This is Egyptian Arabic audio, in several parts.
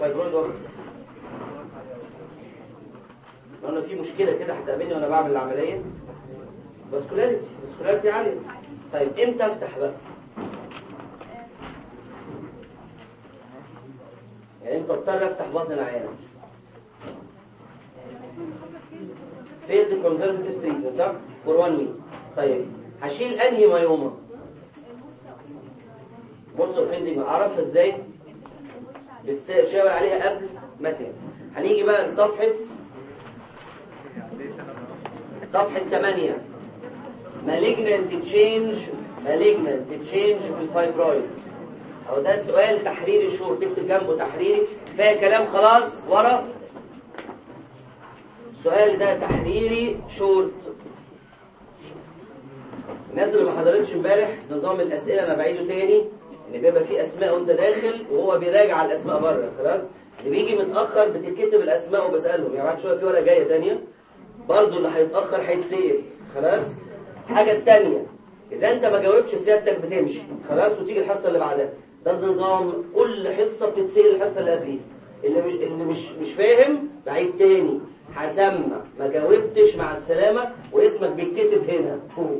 الفايبرويد واخد قلنا في مشكله كده هتقابلني وانا بعمل العمليه فاسكولاريتي فاسكولاريتي عاليه طيب امتى افتح بقى يعني امتى اضطر افتح بطن العيان فيلد كونزرفتيف تريتمنت صح فور 1 ويك طيب هشيل انهي مايوما بصوا فيلدنج اعرفها ازاي بتشاور عليها قبل ما تنام هنيجي بقى لصفحه صفحة 8 malignant change malignant change في الفايبرويد أو ده سؤال تحريري شور تكتب جنبه تحريري كفاية كلام خلاص ورا السؤال ده تحريري شورت الناس اللي ما حضرتش امبارح نظام الأسئلة أنا بعيده تاني إن بيبقى فيه أسماء وأنت داخل وهو بيراجع على الأسماء بره خلاص اللي بيجي متأخر بتتكتب الأسماء وبسألهم يعني بعد شوية في ورقة جاية تانية برضه اللي هيتأخر هيتسأل خلاص الحاجة التانية إذا أنت ما جاوبتش سيادتك بتمشي خلاص وتيجي الحصة اللي بعدها ده النظام كل حصة بتتسأل الحصة اللي قبليها اللي مش اللي مش مش فاهم بعيد تاني هسمع ما جاوبتش مع السلامة واسمك بيتكتب هنا فوق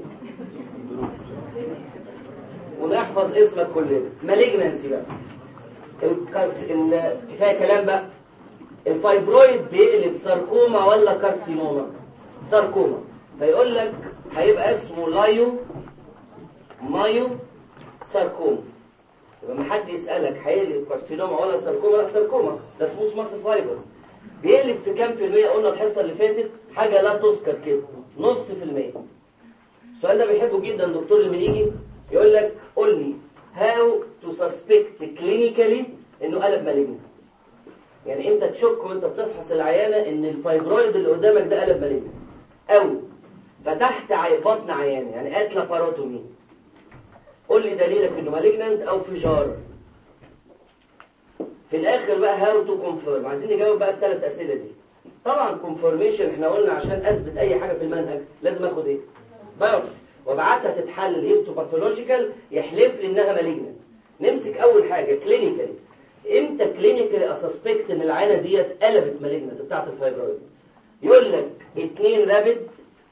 ونحفظ اسمك كلنا مالجنسي بقى الكارس ال- كفايه كلام بقى الفايبرويد بيقلب ساركوما ولا كارسينوما ساركوما فيقول لك هيبقى اسمه لايو مايو ساركوما يبقى ما حد يسالك هيقلب كارسينوما ولا ساركوما لا ساركوما ده سموث ماسل فايبرز بيقلب في كام في المية قلنا الحصة اللي فاتت حاجة لا تذكر كده نص في المية السؤال ده بيحبه جدا دكتور المنيجي يقول لك قول لي how to suspect clinically انه قلب مالجنت يعني امتى تشك وانت بتفحص العيانة ان الفايبرويد اللي قدامك ده قلب مالجنت او فتحت عي- بطن عيانة يعني قاتلة باروتومي قول لي دليلك انه مالجنت او فيجار في الاخر بقى هاو تو كونفيرم عايزين نجاوب بقى الثلاث اسئله دي طبعا كونفيرميشن احنا قلنا عشان اثبت اي حاجه في المنهج لازم اخد ايه بايوبسي وابعتها تتحلل هيستوباثولوجيكال يحلف لي انها مالجنت نمسك اول حاجه كلينيكالي امتى كلينيكالي اسسبكت ان العينه ديت قلبت مالجنت بتاعت الفايبرويد يقول لك اتنين رابد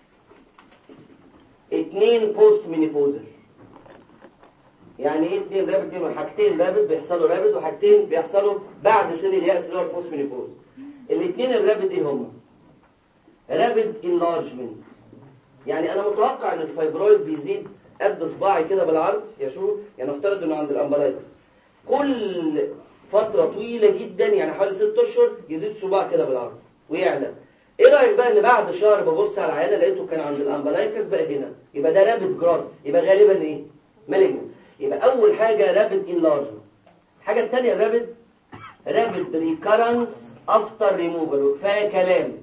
اتنين بوست مينيبوزل يعني ايه اتنين رابد دي حاجتين رابد بيحصلوا رابد وحاجتين بيحصلوا بعد سن اليأس اللي هو البوست مينيبوز الاثنين الرابد ايه هما رابد انلارجمنت يعني انا متوقع ان الفايبرويد بيزيد قد صباعي كده بالعرض يا شو يعني افترض انه عند الامبلايتس كل فترة طويلة جدا يعني حوالي ست اشهر يزيد صباع كده بالعرض ويعلى ايه رايك بقى ان بعد شهر ببص على العيانه لقيته كان عند الامبلايكس بقى هنا يبقى ده رابد جراد يبقى غالبا ايه مالجنت يبقى اول حاجه رابد انلارجمنت الحاجه الثانيه الرابد رابد ريكارنس افتر ريموفال كفايه كلام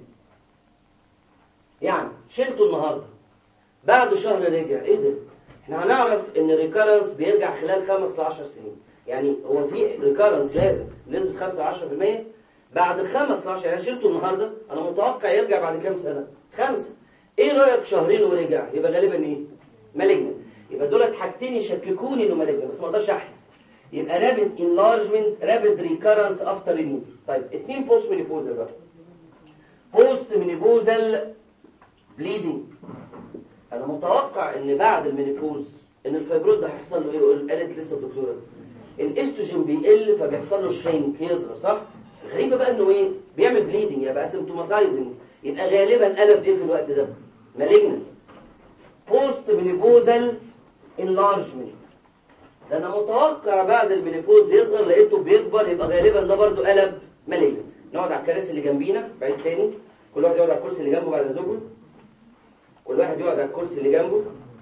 يعني شلته النهارده بعد شهر رجع ايه ده احنا هنعرف ان الريكارنس بيرجع خلال 5 ل 10 سنين يعني هو في ريكارنس لازم نسبه 5 ل 10% بعد 5 ل 10 يعني شلته النهارده انا متوقع يرجع بعد كام سنه خمسه ايه رايك شهرين ورجع يبقى غالبا ايه مالجنت يبقى دولت حاجتين يشككوني انه مالجنت بس ما اقدرش احلف يبقى رابد انلارجمنت رابد ريكارنس افتر ريموف طيب اتنين بوست مينيبوزال بقى بوست مينيبوزال بليدنج انا متوقع ان بعد المينيبوز ان الفيبرويد ده هيحصل له ايه يقول- قالت لسه الدكتوره الاستروجين بيقل فبيحصل له شرينك يصغر صح غريبه بقى انه ايه بيعمل بليدنج يبقى سيمتوماتايزنج يبقى غالبا قلب ايه في الوقت ده مالجنت بوست مينيبوزال انلارجمنت ده انا متوقع بعد المينيبوز يصغر لقيته بيكبر يبقى غالبا ده برضو قلب مالجنت نقعد على الكراسي اللي جنبينا بعيد تاني كل واحد يقعد على الكرسي اللي جنبه بعد اذنكم كل واحد يقعد على الكرسي اللي جنبه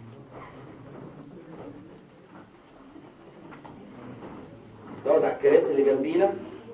نقعد على الكراسي اللي جنبينا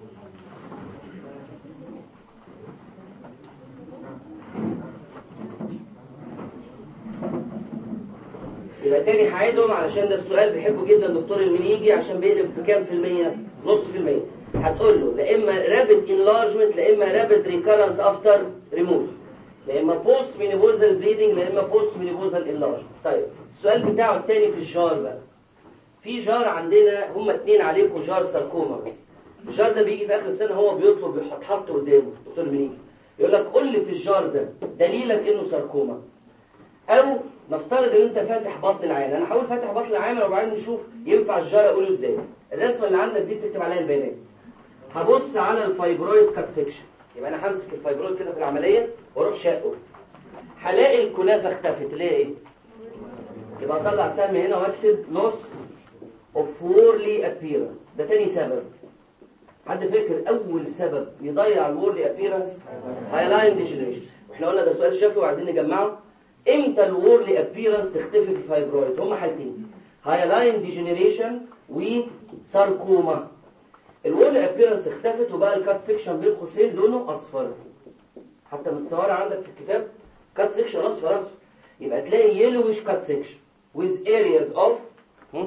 يبقى تاني هعيدهم علشان ده السؤال بيحبه جدا الدكتور المنيجي عشان بيقلب في كام في المية؟ نص في المية هتقول له لا اما رابد انلارجمنت لا اما رابد ريكارنس افتر ريموف لا اما بوست مينيبوزال بليدنج لا اما بوست مينيبوزال انلارجمنت طيب السؤال بتاعه التاني في الجار بقى في جار عندنا هما اتنين عليكم جار ساركوما بس الجار ده بيجي في اخر السنه هو بيطلب يحط حط قدامه دكتور منيجي يقول لك قول لي في الجار ده دليلك انه ساركوما او نفترض ان انت فاتح بطن العين انا هقول فاتح بطن العين وبعدين نشوف ينفع الجار اقوله ازاي الرسمه اللي عندك دي بتكتب عليها البيانات هبص على الفايبرويد كات سيكشن يبقى انا همسك الفايبرويد كده في العمليه واروح شاقه هلاقي الكنافه اختفت ليه ايه يبقى اطلع سهم هنا واكتب لوس اوف وورلي ابييرنس ده تاني سبب حد فاكر اول سبب يضيع الوورلي ابييرنس هايلاين ديجنريشن واحنا قلنا ده سؤال شافي وعايزين نجمعه امتى الوورلي ابييرنس تختفي في الفايبرويد هما حالتين هايلاين ديجنريشن وساركوما الوورلي ابييرنس اختفت وبقى الكات سيكشن بين قوسين لونه اصفر حتى متصوره عندك في الكتاب كات سيكشن اصفر اصفر يبقى تلاقي يلوش كات سيكشن with areas of hmm,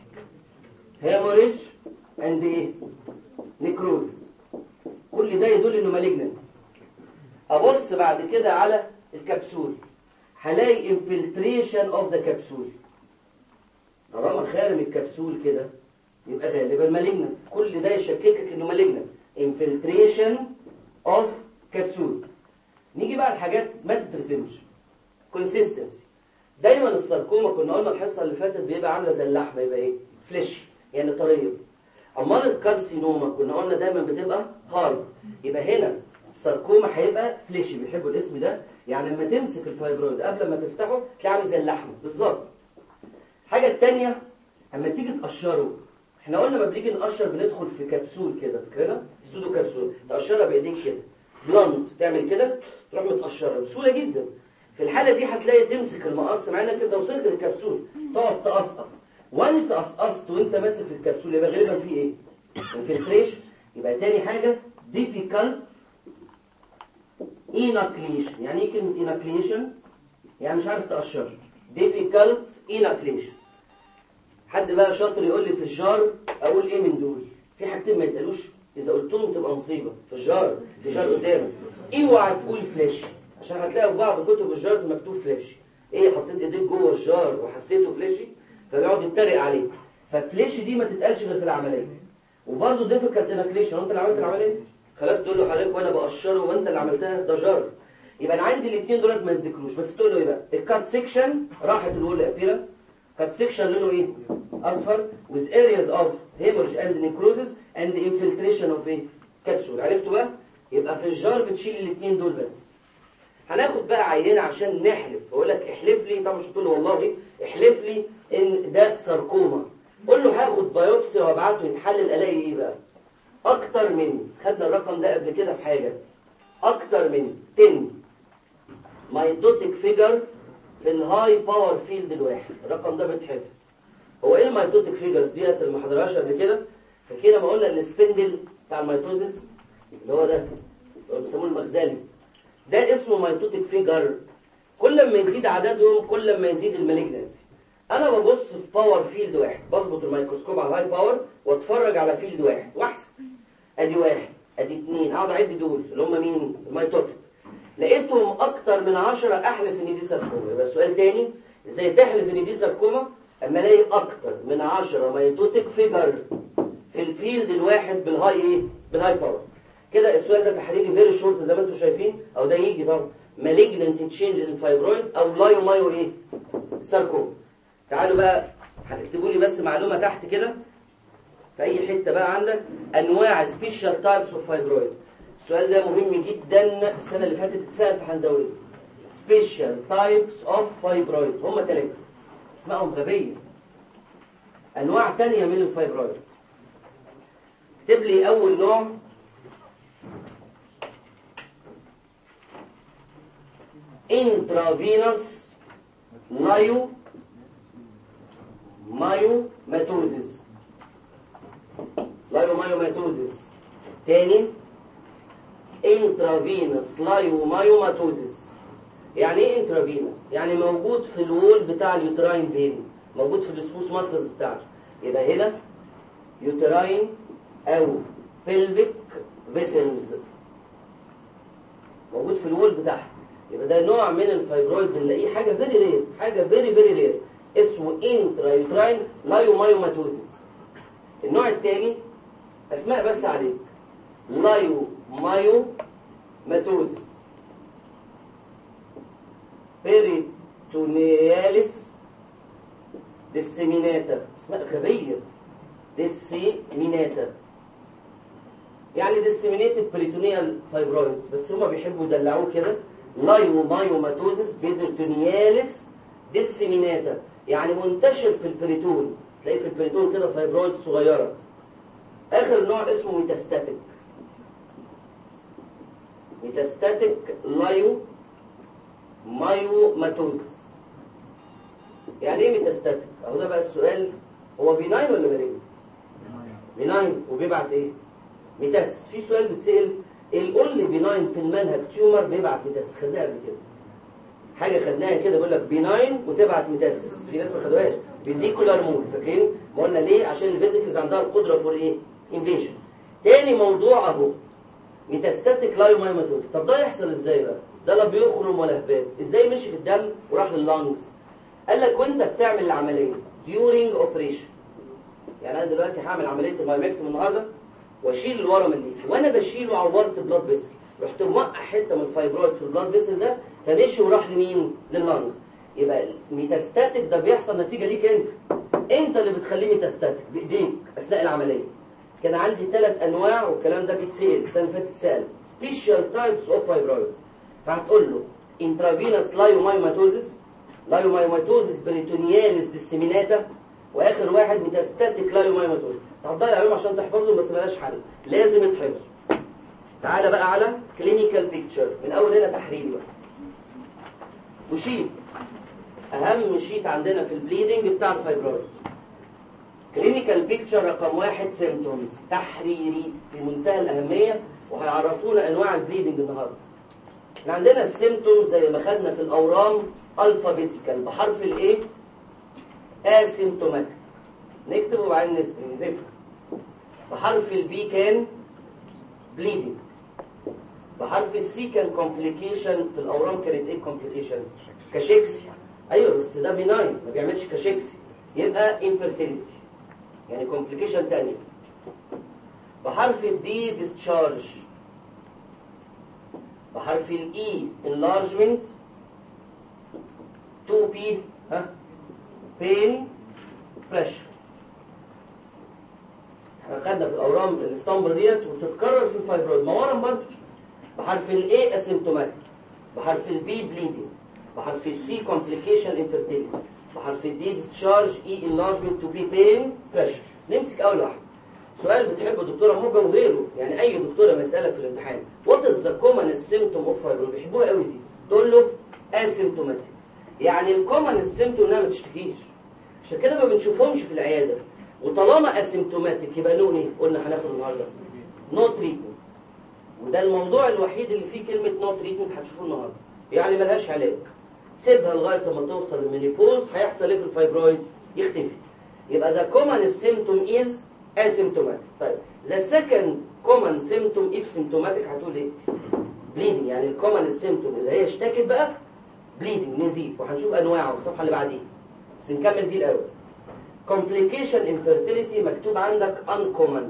hemorrhage and ايه necrosis كل ده يدل انه malignant ابص بعد كده على الكبسول هلاقي infiltration of the capsule طالما خارم الكبسول كده يبقى غالبا malignant كل ده يشككك انه malignant infiltration of capsule نيجي بقى الحاجات ما تترسمش consistency دايما الساركوما كنا قلنا الحصه اللي فاتت بيبقى عامله زي اللحمه يبقى ايه فليش يعني طريه امال الكارسينوما كنا قلنا دايما بتبقى هارد يبقى هنا الساركوما هيبقى فليشي بيحبوا الاسم ده يعني لما تمسك الفايبرويد قبل ما تفتحه تلاقيه عامل زي اللحمه بالظبط الحاجه الثانيه اما تيجي تقشره احنا قلنا لما بنيجي نقشر بندخل في كبسول كده فاكرها سودو كبسول تقشرها بايديك كده بلانت تعمل كده تروح متقشرها بسهوله جدا في الحالة دي هتلاقي تمسك المقص مع انك انت وصلت للكبسول تقعد تقصقص وانس قصقصت وانت ماسك في الكبسول يبقى غالبا في ايه؟ انفلتريشن يبقى تاني حاجة difficult inoculation يعني ايه كلمة inoculation؟ يعني مش عارف تقشر difficult inoculation حد بقى شاطر يقول لي في الجار اقول ايه من دول؟ في حاجتين ما يتقالوش اذا قلتهم تبقى مصيبة في الجار في الجار قدامك اوعى تقول فلاش عشان هتلاقي في بعض كتب الجارز مكتوب فلاشي ايه حطيت ايديك جوه الجار وحسيته فلاشي فبيقعد يتريق عليه ففلاشي دي ما تتقالش غير في العمليه وبرضه ديفيكالت انكليشن انت اللي عملت العمليه خلاص تقول له حضرتك وانا بقشره وانت اللي عملتها ده جار يبقى انا عندي الاثنين دولت ما يتذكروش بس تقول له ايه بقى الكات سيكشن راحت الول ابييرنس كات سيكشن لونه ايه اصفر with areas of hemorrhage and necrosis and infiltration of ايه كبسول عرفتوا بقى يبقى في الجار بتشيل الاثنين دول بس هناخد بقى عينة عشان نحلف بقول لك احلف لي طبعا مش هتقول له والله احلف لي ان ده ساركوما قول له هاخد بايوبسي وابعته يتحلل الاقي ايه بقى اكتر من خدنا الرقم ده قبل كده في حاجه اكتر من 10 مايتوتيك فيجر في الهاي باور فيلد الواحد الرقم ده بيتحفظ هو ايه المايتوتيك فيجرز ديت اللي ما حضرهاش قبل كده فكده ما قلنا السبندل بتاع الميتوزيس اللي هو ده اللي هو بيسموه المغزالي ده اسمه مايتوتيك فيجر كل ما يزيد عددهم كل ما يزيد المالجنسي انا ببص في باور فيلد واحد بظبط الميكروسكوب على الهاي باور واتفرج على فيلد واحد واحسب ادي واحد ادي اثنين اقعد اعد دول اللي هم مين الميتوتيك لقيتهم اكتر من 10 احلف ان دي ساركوما يبقى السؤال تاني ازاي تحلف ان دي ساركوما اما الاقي اكتر من 10 ميتوتيك فيجر في الفيلد الواحد بالهاي ايه بالهاي باور كده السؤال ده تحريري فيري شورت زي ما انتم شايفين او ده يجي طبعا مالجننت تشينج الفايبرويد او لايو مايو ايه ساركوما تعالوا بقى هتكتبوا لي بس معلومه تحت كده في اي حته بقى عندك انواع سبيشال تايبس اوف فايبرويد السؤال ده مهم جدا السنه اللي فاتت اتسال في هنزوده سبيشال تايبس اوف فايبرويد هم ثلاثه اسمائهم غبيه انواع تانية من الفايبرويد اكتب لي اول نوع intravenous لايو مايوماتوزيس لايو مايوماتوزيس تاني intravenous لايو مايوماتوزيس يعني ايه intravenous يعني موجود في الوول بتاع اليوتراين فين موجود في السموث ماسلز بتاعته يبقى هنا يوتراين او pelvic vessels موجود في الوول بتاعها يبقى ده نوع من الفايبرويد بنلاقيه حاجه فيري رير حاجه فيري فيري رير اسمه انترا يوتراين لايومايوماتوزيس النوع الثاني اسماء بس عليك لايو مايو ماتوزس بيريتونياليس ديسيميناتا اسماء غبية ديسيميناتا يعني ديسيمينيتد بريتونيال فايبرويد بس هما بيحبوا يدلعوه كده لايو مايو ماتوزس بيريتونياليس ديسيميناتا يعني منتشر في البريتون تلاقيه في البريتون كده فايبرويد صغيرة آخر نوع اسمه ميتاستاتيك ميتاستاتيك لايو مايو ماتوزس يعني ايه ميتاستاتيك اهو ده بقى السؤال هو بيناين ولا مالين بيناين وبيبعت ايه ميتاس في سؤال بتسأل القول لي بيناين في المنهج تيومر بيبعت ميتاس خدناها قبل كده حاجه خدناها كده بيقول لك بيناين وتبعت ميتاسس في ناس ما خدوهاش فيزيكولار مود فاكرين ما قلنا ليه عشان الفيزيكلز عندها القدره فور ايه انفيجن تاني موضوع اهو ميتاستاتيك لايومايماتوز طب ده يحصل ازاي بقى ده لا بيخرم ولا هبات ازاي مشي في الدم وراح لللانجز قال لك وانت بتعمل العمليه during operation يعني انا دلوقتي هعمل عمليه المايمكتوم النهارده واشيل الورم الليفي وانا بشيله عورت بلاد فيسل رحت موقع حته من الفايبرويد في البلاد فيسل ده فمشي وراح لمين لللانجز يبقى الميتاستاتيك ده بيحصل نتيجه ليك انت انت اللي بتخليه ميتاستاتيك بايديك اثناء العمليه كان عندي ثلاث انواع والكلام ده بيتسال السنه اللي فاتت اتسال سبيشال تايبس اوف فايبرويدز فهتقول له انترافينوس لايومايوماتوزس لايومايوماتوزس بريتونياليس ديسيميناتا واخر واحد ميتاستاتيك لايومايوماتوزس هتضيع عليهم عشان تحفظهم بس ملاش حل لازم يتحفظوا تعالى بقى على كلينيكال بيكتشر من اول هنا تحريري بقى وشيت اهم شيت عندنا في البليدنج بتاع الفايبرويد كلينيكال بيكتشر رقم واحد سيمتومز تحريري في منتهى الاهميه وهيعرفونا انواع البليدنج النهارده احنا عندنا السيمتومز زي ما خدنا في الاورام الفابيتيكال بحرف الايه اسيمتوماتيك نكتب وبعدين نفهم بحرف البي كان بليدنج بحرف السي كان كومبليكيشن في الاورام كانت ايه كومبليكيشن كاشيكسي ايوه بس ده بيناين ما بيعملش كاشيكسي يبقى انفيرتيليتي يعني كومبليكيشن تانية بحرف الدي ديسشارج بحرف الاي enlargement 2 بي ها pain pressure احنا خدنا في الاورام الاسطمبه ديت وتتكرر في الفايبرويد موارم برضه بحرف الاي اسيمتوماتيك بحرف البي بليدنج بحرف السي كومبليكيشن انفيرتيليتي بحرف الدي ديسشارج اي انلارجمنت تو بي بين بريشر نمسك اول واحد سؤال بتحبه دكتوره موجه وغيره يعني اي دكتوره ما يسالك في الامتحان وات از ذا كومن سيمتوم اوف فايبرويد بيحبوها قوي دي تقول له اسيمتوماتيك يعني الكومن سيمتوم انها ما تشتكيش عشان كده ما بنشوفهمش في العياده وطالما اسيمتوماتيك يبقى له ايه قلنا هناخد النهارده نو تريتمنت وده الموضوع الوحيد اللي فيه كلمه نو تريتمنت هتشوفوه النهارده يعني ملهاش علاج سيبها لغايه ما توصل المينيبوز هيحصل ايه في الفايبرويد يختفي يبقى ذا كومن سيمتوم از asymptomatic طيب ذا سكند كومن سيمتوم اف سيمتوماتيك هتقول ايه بليدنج يعني الكومن سيمتوم اذا هي اشتكت بقى بليدنج نزيف وهنشوف انواعه الصفحه اللي بعديها بس نكمل دي الاول complication infertility مكتوب عندك uncommon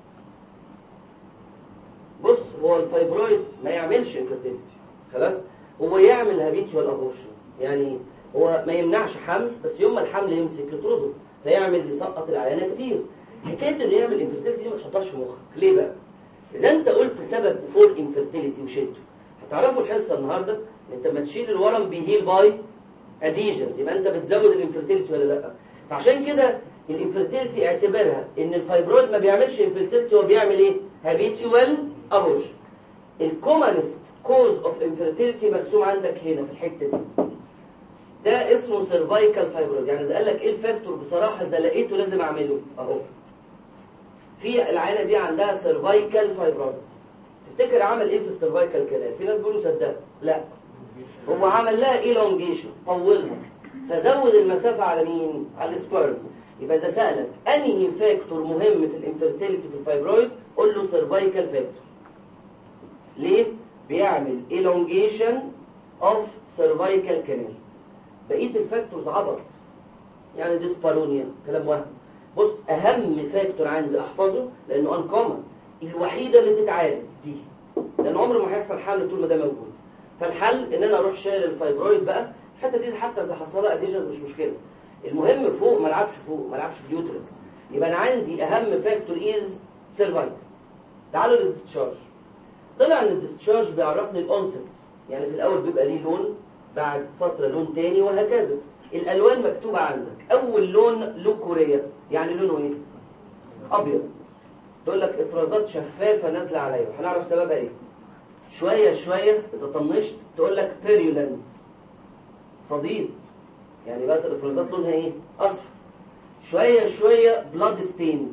بص هو الفايبرويد ما يعملش infertility خلاص هو يعمل habitual abortion يعني هو ما يمنعش حمل بس يوم ما الحمل يمسك يطرده فيعمل يسقط العيانه كتير حكايه انه يعمل انفيرتيليتي دي ما تحطهاش في مخك ليه بقى اذا انت قلت سبب فور انفيرتيليتي وشلته هتعرفوا الحصه النهارده ان انت لما تشيل الورم بيهيل باي اديجنز يبقى انت بتزود الانفيرتيليتي ولا لا فعشان كده الانفيرتيليتي اعتبرها ان الفايبرويد ما بيعملش انفيرتيليتي هو بيعمل ايه هابيتوال ابورشن الكومنست كوز اوف انفيرتيليتي مرسوم عندك هنا في الحته دي ده اسمه سيرفايكال فايبرويد يعني اذا قال لك ايه الفاكتور بصراحه اذا لقيته لازم اعمله اهو في العينه دي عندها سيرفايكال فايبرويد تفتكر عمل ايه في السيرفايكال كلام في ناس بيقولوا صدق لا هو عمل لها ايلونجيشن طولها فزود المسافه على مين على السبيرمز يبقى اذا سالك انهي فاكتور مهم في الانفيرتيليتي في الفايبرويد قول له سيرفايكال فاكتور ليه بيعمل elongation of cervical canal بقيه الفاكتورز عبط يعني ديسبارونيا كلام وهم بص اهم فاكتور عندي احفظه لانه انكومن الوحيده اللي تتعالج دي لان عمره ما هيحصل حل طول ما ده موجود فالحل ان انا اروح شايل الفايبرويد بقى الحته دي حتى اذا حصل لها اديشنز مش مشكله المهم فوق ما العبش فوق ما العبش في اليوترس يبقى انا عندي اهم فاكتور از سيرفايكل تعالوا للديسشارج طلع ان الديسشارج بيعرفني الاونست يعني في الاول بيبقى ليه لون بعد فتره لون تاني وهكذا الالوان مكتوبه عندك اول لون لوكوريا يعني لونه ايه ابيض تقول لك افرازات شفافه نازله عليا وهنعرف سببها ايه شويه شويه اذا طنشت تقول لك بيريولنت صديد يعني بقت الافرازات لونها ايه اصفر شويه شويه بلاد ستيند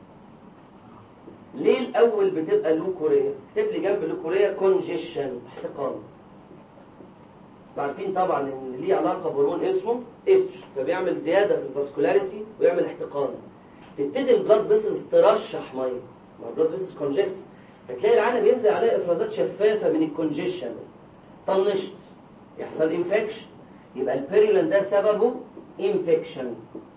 ليه الاول بتبقى لوكوريا اكتب لي جنب لوكوريا كونجيشن احتقان عارفين طبعا ان ليه علاقه بهرمون اسمه استروجين فبيعمل زياده في الفاسكولاريتي ويعمل احتقان تبتدي البلاد فيسلز ترشح ميه ما البلاد فيسلز كونجست فتلاقي العانه بينزل عليها افرازات شفافه من الكونجيشن طنشت يحصل انفكشن يبقى البيريلان ده سببه انفكشن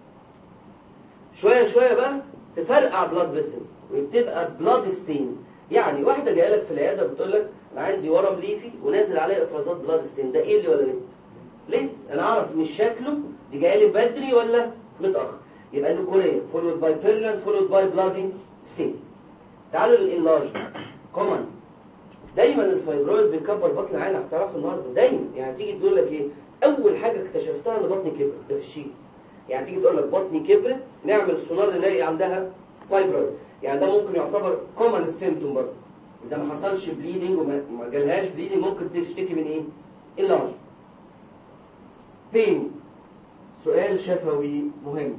شويه شويه بقى تفرقع بلاد فيسلز وبتبقى بلاد ستين يعني واحده جايه لك في العياده بتقول لك انا عندي ورم ليفي ونازل عليه افرازات بلاد ستين ده ايه اللي ولا ليه ليه انا اعرف من شكله دي جايه لي بدري ولا متاخر يبقى اللوكوريا فولود باي بيرلان فولود باي بلادي ستين تعالوا للانلارج كومن دايما الفايبرويد بيكبر بطن العين هتعرفوا النهارده دايما يعني تيجي تقول لك ايه اول حاجه اكتشفتها ان بطني كبر ده في الشيت يعني تيجي تقول لك بطني كبرت نعمل السونار نلاقي عندها فايبرويد يعني ده ممكن يعتبر كومن السيمتوم برضه اذا ما حصلش بليدنج وما جالهاش بليدنج ممكن تشتكي من ايه اللارج بين سؤال شفوي مهم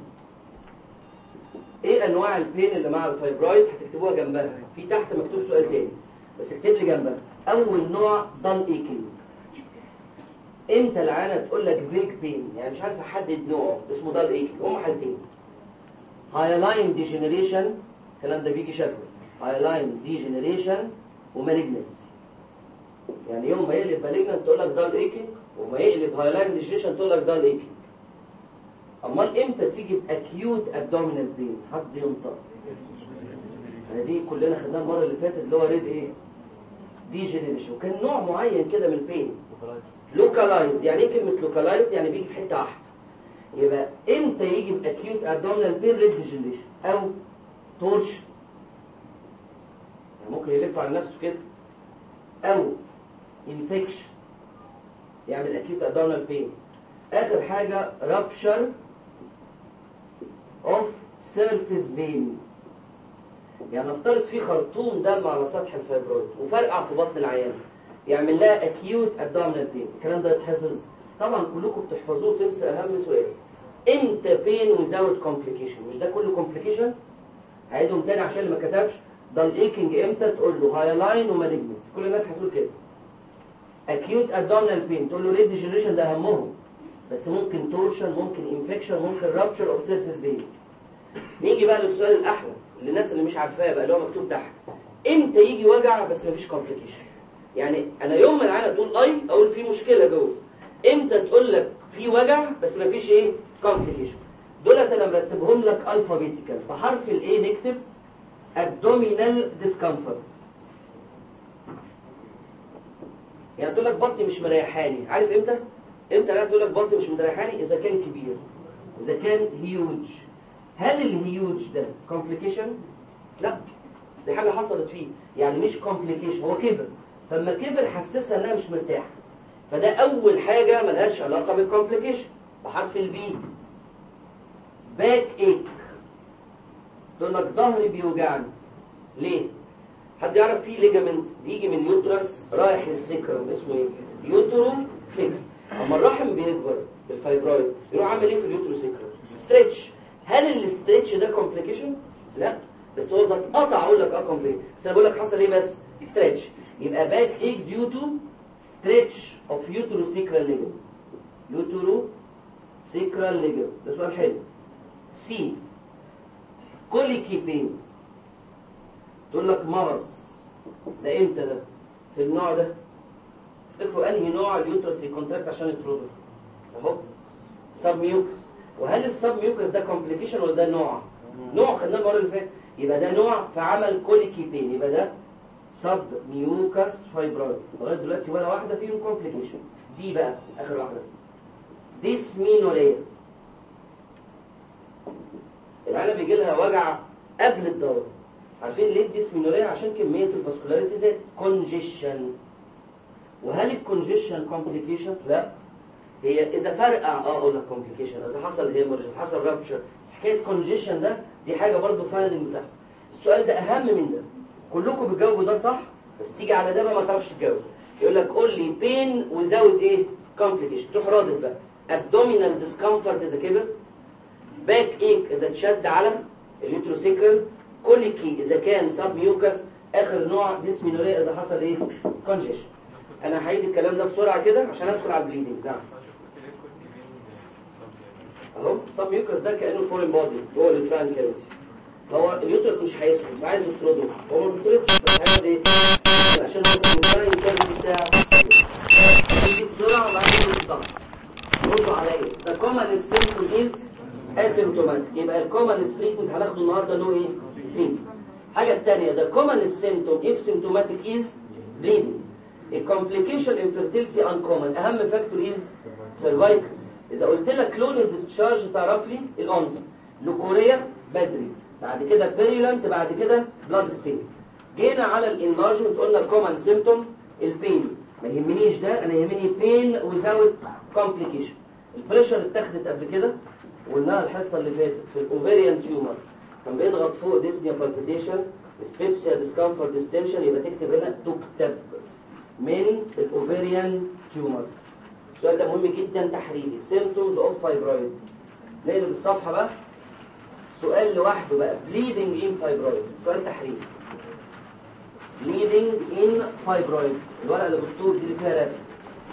ايه انواع البين اللي مع الفايبرويد هتكتبوها جنبها في تحت مكتوب سؤال تاني بس اكتب لي جنبها اول نوع دان ايكينج امتى العانه تقول لك فيك بين يعني مش عارف احدد نوعه اسمه دان ايكينج هم حالتين هايلاين ديجنريشن الكلام ده بيجي شفوي هايلاين ديجنريشن ومالجنسي يعني يوم ما يقلب مالجنت تقول لك دان ايكينج وما يقلب هايلاين ديجنريشن تقول لك دان ايكينج امال امتى تيجي باكيوت ابدومينال بين حد ينطق يعني دي كلنا خدناها المره اللي فاتت اللي هو ريد ايه دي جنريشن وكان نوع معين كده من البين لوكالايزد يعني ايه كلمه لوكالايزد يعني بيجي في حته واحده يبقى امتى يجي باكيوت ابدومينال بين ريد ديجنريشن او تورش يعني ممكن يلف على نفسه كده او انفكشن يعمل اكيوت ابدومينال بين اخر حاجه رابشر اوف سيرفيس فين يعني نفترض في خرطوم دم على سطح الفايبرويد وفرقع في بطن العيان يعمل لها اكيوت ابدومينال بين الكلام ده يتحفظ طبعا كلكم بتحفظوه تنسى اهم سؤال امتى بين وزاوت كومبليكيشن مش ده كله كومبليكيشن هعيدهم تاني عشان اللي ما كتبش ده الايكنج امتى تقول له هايلاين ومالجنس كل الناس هتقول كده اكيوت ابدومينال بين تقول له ريد ديجنريشن ده اهمهم بس ممكن تورشن ممكن انفكشن ممكن رابشر اوف سيرفيس بين نيجي بقى للسؤال الاحلى للناس اللي مش عارفاه بقى اللي هو مكتوب تحت امتى يجي وجع بس مفيش كومبليكيشن يعني انا يوم ما العينه تقول اي اقول في مشكله جوه امتى تقول لك في وجع بس مفيش ايه كومبليكيشن دولت انا مرتبهم لك الفابيتيكال فحرف الايه نكتب abdominal discomfort يعني تقول لك بطني مش مريحاني عارف امتى امتى انا تقول لك بطني مش مريحاني اذا كان كبير اذا كان هيوج هل الهيوج ده كومبليكيشن لا دي حاجه حصلت فيه يعني مش كومبليكيشن هو كبر فلما كبر حسسها انها مش مرتاحه فده اول حاجه ملهاش علاقه بالكومبليكيشن بحرف البي باك ايك تقول لك ظهري بيوجعني ليه حد يعرف فيه ليجامنت بيجي من اليوترس رايح للسكرم اسمه ايه يوترو سكرم اما الرحم بيكبر بالفايبرويد يروح عامل ايه في اليوترو سكرم ستريتش هل الاستريتش ده كومبليكيشن لا بس هو اذا اتقطع اقول لك اه كومبليكيشن بس انا بقول لك حصل ايه بس ستريتش يبقى باك ايك ديو تو ستريتش اوف يوترو سيكرال ليجامنت يوترو سيكرال ليجامنت ده سؤال حلو سي كوليكي بين تقول لك مرض ده امتى ده في النوع ده تفتكروا انهي نوع اليوترس يكونتراكت عشان يطرده اهو سب ميوكس وهل السب ميوكس ده كومبليكيشن ولا ده نوع نوع خدناه المره اللي فاتت يبقى ده نوع فعمل كوليكي بين يبقى ده سب ميوكاس فايبرويد لغايه دلوقتي ولا واحده فيهم كومبليكيشن دي بقى اخر واحده ديسمينوريا العيله بيجي لها وجع قبل الدوره عارفين ليه الديسمينوريا عشان كميه الفاسكولاريتي زادت كونجيشن وهل الكونجيشن كومبليكيشن لا هي اذا فرقع اه اقول لك كومبليكيشن اذا حصل هيمورج اذا حصل رابتشر حكايه كونجيشن ده دي حاجه برضو فعلا بتحصل السؤال ده اهم من ده كلكم بتجاوبوا ده صح بس تيجي على ده بقى ما تعرفش تجاوب يقول لك قول لي بين وزود ايه كومبليكيشن تروح رادد بقى abdominal discomfort اذا كبر باك ايك اذا اتشد على اليوتروسيكل كوليكي اذا كان سب ميوكس اخر نوع ديسمينوريا اذا حصل ايه كونجيشن انا هعيد الكلام ده بسرعه كده عشان ادخل على البليدنج نعم اهو السب ميوكس ده كانه فورين بودي جوه التران كافيتي هو اليوترس مش هيسكت مش عايز يطرده هو ما بيطردش بس هيقعد ايه عشان هو التران كافيتي بتاعه يجي بسرعه وبعدين يطلع ردوا عليا ذا كومن سيمبتوم از اسيمتوماتيك يبقى الكومن تريتمنت هناخده النهارده له ايه تريتمنت الحاجه الثانيه ذا كومن سيمبتوم اف سيمتوماتيك از بليدنج الكومبليكيشن انفيرتيلتي انكومن اهم فاكتور از سيرفايكل اذا قلت لك لون الديسشارج تعرف لي الانس لوكوريا بدري بعد كده بيريلانت بعد كده بلاد ستين جينا على الانلارجمنت قلنا الكومن سيمبتوم البين ما يهمنيش ده انا يهمني بين وزاوت كومبليكيشن البريشر اتاخدت قبل كده وقلناها الحصه اللي فاتت في الاوفيريان تيومر كان بيضغط فوق ديسنيا بالبيتيشن سبيبسيا ديسكمفورت ديستنشن يبقى تكتب هنا تكتب من الاوفيريان تيومر السؤال ده مهم جدا تحريري سيمتومز اوف فايبرويد نقلب الصفحه بقى سؤال لوحده بقى bleeding in fibroid سؤال تحريري bleeding in fibroid الورقه اللي بالطول دي اللي فيها رسم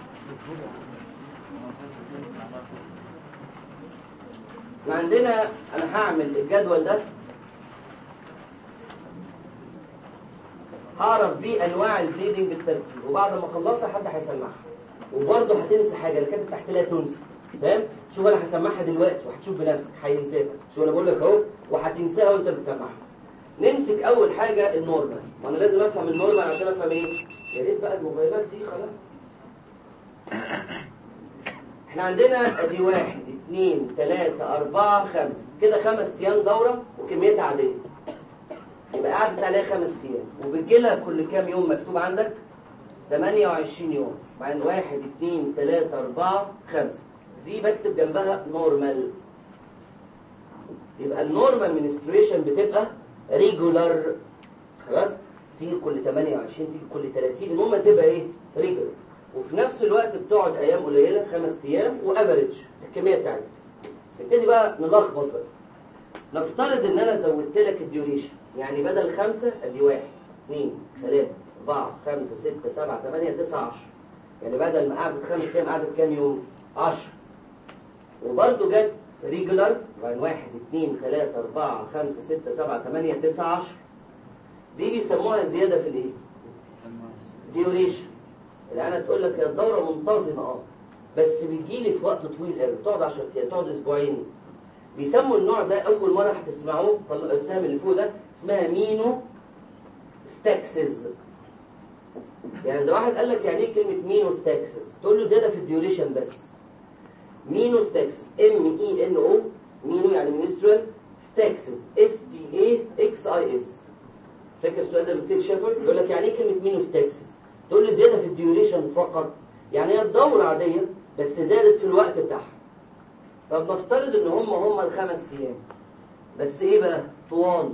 وعندنا انا هعمل الجدول ده هعرف بيه انواع البليدنج بالترتيب وبعد ما اخلصها حد هيسمعها وبرضه هتنسى حاجه اللي كانت تحت لها تنسى فاهم شوف انا هسمعها دلوقتي وهتشوف بنفسك هينساها شوف انا بقول لك اهو وهتنساها وانت بتسمعها نمسك اول حاجه النورمال وانا لازم افهم النورمال عشان افهم ايه يا ريت بقى الموبايلات دي خلاص احنا عندنا ادي واحد اثنين ثلاثة أربعة خمسة كده خمس أيام دورة وكميتها عادية يبقى قعدت عليها خمس أيام وبتجي لها كل كام يوم مكتوب عندك 28 يوم بعدين واحد اثنين ثلاثة أربعة خمسة دي بكتب جنبها نورمال يبقى النورمال منستريشن بتبقى ريجولار خلاص تيجي كل 28 تيجي كل 30 المهم تبقى ايه ريجولار وفي نفس الوقت بتقعد ايام قليله خمس ايام وافريج الكميه بتاعتك نبتدي بقى نلخبط بقى نفترض ان انا زودت لك الديوريشن يعني بدل خمسة ادي واحد اثنين ثلاثة أربعة خمسة ستة سبعة ثمانية تسعة عشر يعني بدل ما قعدت خمس أيام قعدت كام يوم؟ عشر وبرضه جت ريجولار يعني واحد اثنين ثلاثة أربعة خمسة ستة سبعة ثمانية تسعة عشر دي بيسموها زيادة في الإيه؟ ديوريشن العينة تقول لك هي الدورة منتظمة اه بس بتجيلي في وقت طويل قوي تقعد 10 ايام تقعد اسبوعين بيسموا النوع ده اول مره هتسمعوه طلع السهم اللي فوق ده اسمها مينو ستاكسز يعني اذا واحد قال لك يعني ايه كلمه مينو ستاكسز تقول له زياده في الديوريشن بس مينو ستاكس ام اي ان او مينو يعني منسترال ستاكسز اس تي اي اكس اي اس فاكر السؤال ده بتصير شافر يقول لك يعني ايه كلمه مينو ستاكسز تقول لي زياده في الديوريشن فقط يعني هي الدورة عادية بس زادت في الوقت بتاعها طب نفترض ان هم هم الخمس ايام بس ايه بقى طوال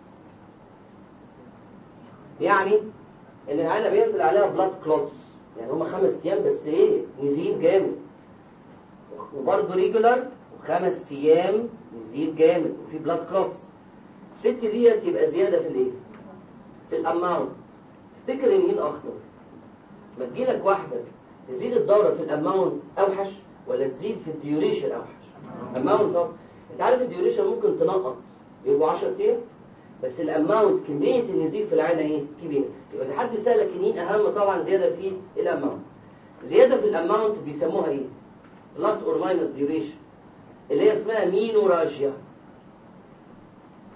يعني ان العينة بينزل عليها بلاد كلوتس يعني هم خمس ايام بس ايه نزيد جامد وبرضه ريجولار وخمس ايام نزيد جامد وفي بلاد كلوتس الست ديت يبقى زيادة في الايه في الاماونت تفتكر ان مين اخطر ما تجيلك واحدة تزيد الدورة في الاماونت اوحش ولا تزيد في الديوريشن اوحش اماونت طب انت عارف الديوريشن ممكن تنقط يبقوا 10 ايام بس الاماونت كمية النزيف في العينة ايه كبيرة يبقى اذا حد سألك مين اهم طبعا زيادة في الاماونت زيادة في الاماونت بيسموها ايه بلس اور ماينس ديوريشن اللي هي اسمها مينوراجيا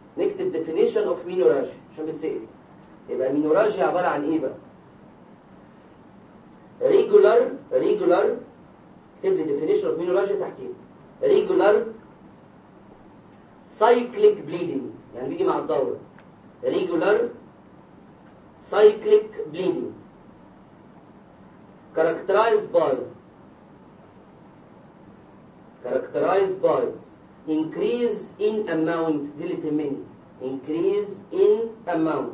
نكتب definition of مينوراجيا عشان بتسأل يبقى مينوراجيا عبارة عن ايه بقى regular regular اكتب لي definition of مينوراجيا تحتيه regular cyclic bleeding يعني بيجي مع الدورة regular cyclic bleeding characterized by characterized by increase in amount دي اللي تهمني increase in amount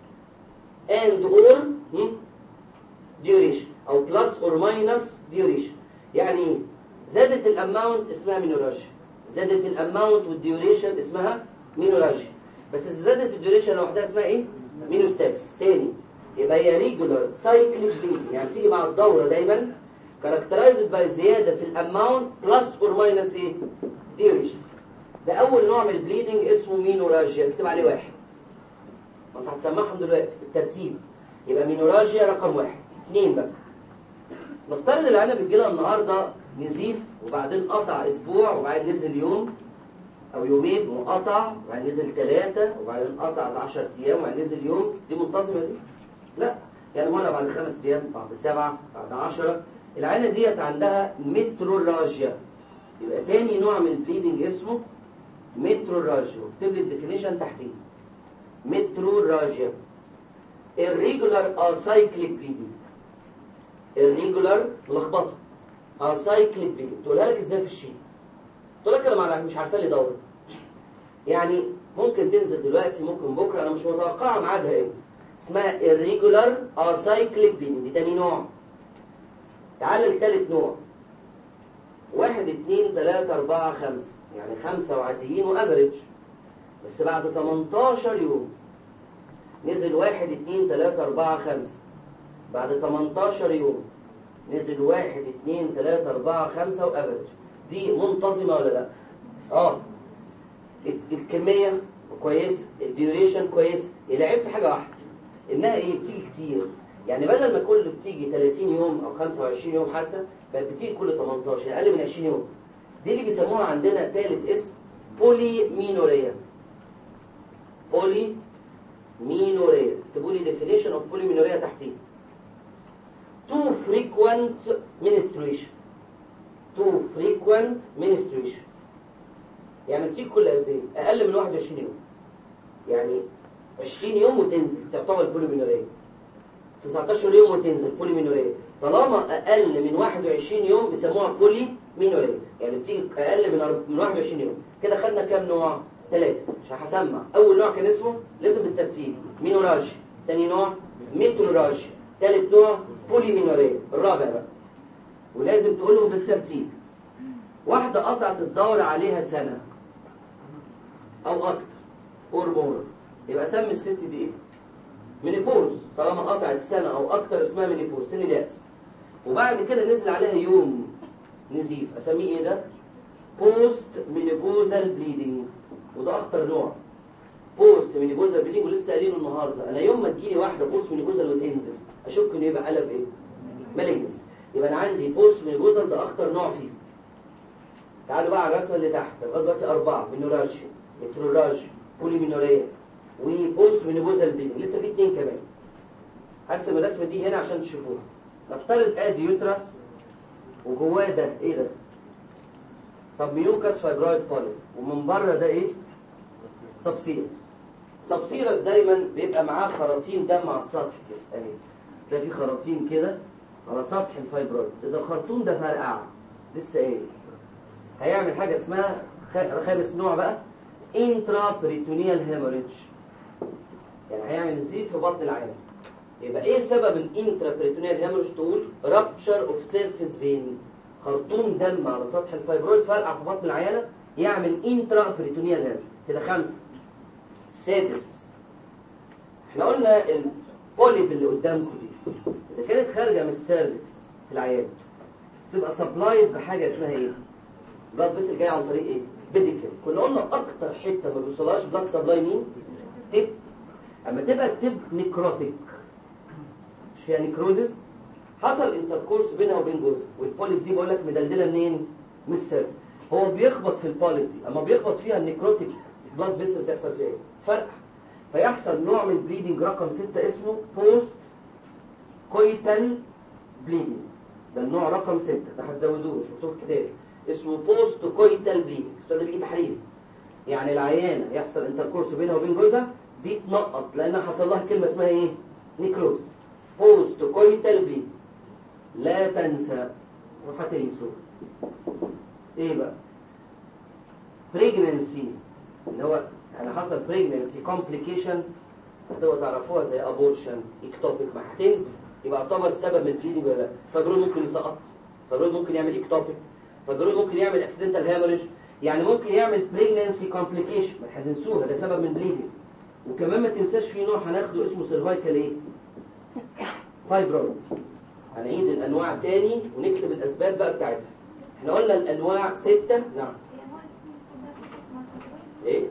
and or hmm, duration او plus or minus duration يعني ايه زادت الاماونت اسمها مينوراجيا زادت الاماونت والديوريشن اسمها مينوراجيا بس زادت الديوريشن لوحدها اسمها ايه مينوستاكس تاني يبقى هي ريجولار سايكليك بليدنج يعني بتيجي مع الدوره دايما كاركترايزد باي زياده في الاماونت بلس اور ماينس ايه ديوريشن ده اول نوع من البليدنج اسمه مينوراجيا اكتب عليه واحد ما انت هتسمعهم دلوقتي بالترتيب يبقى مينوراجيا رقم واحد اثنين بقى نفترض العنب بتجي لها النهارده نزيف وبعدين قطع اسبوع وبعدين نزل يوم او يومين وقطع وبعدين نزل ثلاثة وبعدين قطع ب 10 ايام وبعدين نزل يوم دي منتظمة دي؟ لا يعني مرة بعد خمس ايام بعد سبعة بعد 10 العينة ديت عندها متروراجيا يبقى تاني نوع من البليدنج اسمه متروراجيا واكتب لي الديفينيشن تحتيه متروراجيا irregular or cyclic bleeding irregular ملخبطه or cyclic bleeding تقولها لك ازاي في الشيت تقول لك انا مع- مش عارفه لي دوره يعني ممكن تنزل دلوقتي ممكن بكره انا مش متوقعه ميعادها امتى اسمها irregular or cyclic bleeding دي تاني نوع تعال لثالث نوع واحد اتنين تلاتة أربعة خمسة يعني خمسة وعاديين وأفريج بس بعد 18 يوم نزل واحد اتنين تلاتة أربعة خمسة بعد 18 يوم نزل واحد اتنين تلاتة أربعة خمسة وأفريج دي منتظمة ولا لا؟ اه ال- الكمية كويسة الديوريشن كويس العيب في حاجة واحدة إنها إيه بتيجي كتير يعني بدل ما كل بتيجي 30 يوم أو 25 يوم حتى بقت بتيجي كل 18 يعني أقل من 20 يوم دي اللي بيسموها عندنا ثالث اسم بولي مينوريا بولي مينوريا تقولي definition of polymenorrhea تحتيه too frequent menstruation too frequent menstruation يعني بتيجي كل قد ايه اقل من 21 يوم يعني 20 يوم وتنزل تعتبر بوليمينوريا 19 يوم وتنزل بوليمينوريا طالما اقل من 21 يوم بيسموها بولي مينوريا يعني بتيجي اقل من أرب- من 21 يوم كده خدنا كام نوع ثلاثة عشان هسمع اول نوع كان اسمه لازم بالترتيب مينوراجيا ثاني نوع ميتروراجيا ثالث نوع بولي مينوريا الرابع بقى ولازم تقولهم بالترتيب واحدة قطعت الدورة عليها سنة أو أكتر اور مور يبقى سمي الست دي إيه؟ مينيبوز طالما قطعت سنة أو أكتر اسمها مينيبوز سن اليأس وبعد كده نزل عليها يوم نزيف أسميه إيه ده؟ بوست مينيبوزال بليدنج وده أخطر نوع بوست مينيبوزال بليدنج ولسه قايلينه النهارده أنا يوم ما تجيلي واحدة بوست مينيبوزال وتنزل أشك إنه يبقى قلب إيه؟ مالجنس يبقى أنا عندي بوست مينيبوزال ده أخطر نوع فيه تعالوا بقى على الرسمه اللي تحت لغايه دلوقتي اربعه مينوراجيا متروراجيا بوليمينوريا وبوست مينوبوزال بيلينج لسه في اثنين كمان هرسم الرسمه دي هنا عشان تشوفوها نفترض ادي يوترس وجواه ده ايه ده سبميوكس فايبرويد بوليب ومن بره ده ايه سبسيرس سبسيرس دايما بيبقى معاه خراطيم دم على السطح كده اهي تلاقي في خراطيم كده على سطح الفايبرويد اذا الخرطوم ده فرقع لسه ايه هيعمل حاجة اسمها خ- خامس نوع بقى انترا بريتونيال هيموريدج يعني هيعمل نزيف في بطن العيان يبقى ايه سبب الانترا بريتونيال هيموريدج تقول رابتشر اوف سيرفيس فين خرطوم دم على سطح الفايبرويد فرقع في بطن العيانة يعمل انترا بريتونيال هيموريدج كده خمسة سادس احنا قلنا البوليب اللي قدامكم دي اذا كانت خارجة من السيرفكس في العيان تبقى سبلايد بحاجة اسمها ايه بلاد فيسل جاي عن طريق ايه بيديكل كنا قلنا اكتر حته ما بيوصلهاش بلاد سبلاي مين تب اما تبقى التب نيكروتيك مش فيها نيكروزس حصل انتركورس بينها وبين جوزها والبوليب دي بقول لك مدلدله منين من السيرفس هو بيخبط في البوليب دي اما بيخبط فيها النيكروتيك بلاد فيسلز يحصل فيها ايه فرق فيحصل نوع من البليدنج رقم 6 اسمه بوست كويتال بليدنج ده النوع رقم 6 ده هتزودوه شفتوه في الكتاب اسمه بوست كويتال بليدنج السؤال ده بيجي تحريري يعني العيانه يحصل انتركورس بينها وبين جوزها دي تنقط لانها حصل لها كلمه اسمها ايه نيكروز بوست كويتال بليدنج لا تنسى وهتنسوا ايه بقى بريجننسي اللي هو يعني حصل بريجننسي كومبليكيشن هتبقى تعرفوها زي ابورشن اكتوبيك ما هتنزل يبقى يعتبر سبب من البليدنج ولا لا فبرود ممكن يسقط فبرود ممكن يعمل اكتوبيك فبرود ممكن يعمل اكسيدنتال هامرج يعني ممكن يعمل بريجننسي كومبليكيشن ما هتنسوها ده سبب من بليدنج وكمان ما تنساش في نوع هناخده اسمه سيرفايكال ايه فايبرويد هنعيد الانواع تاني ونكتب الاسباب بقى بتاعتها احنا قلنا الانواع ستة نعم ايه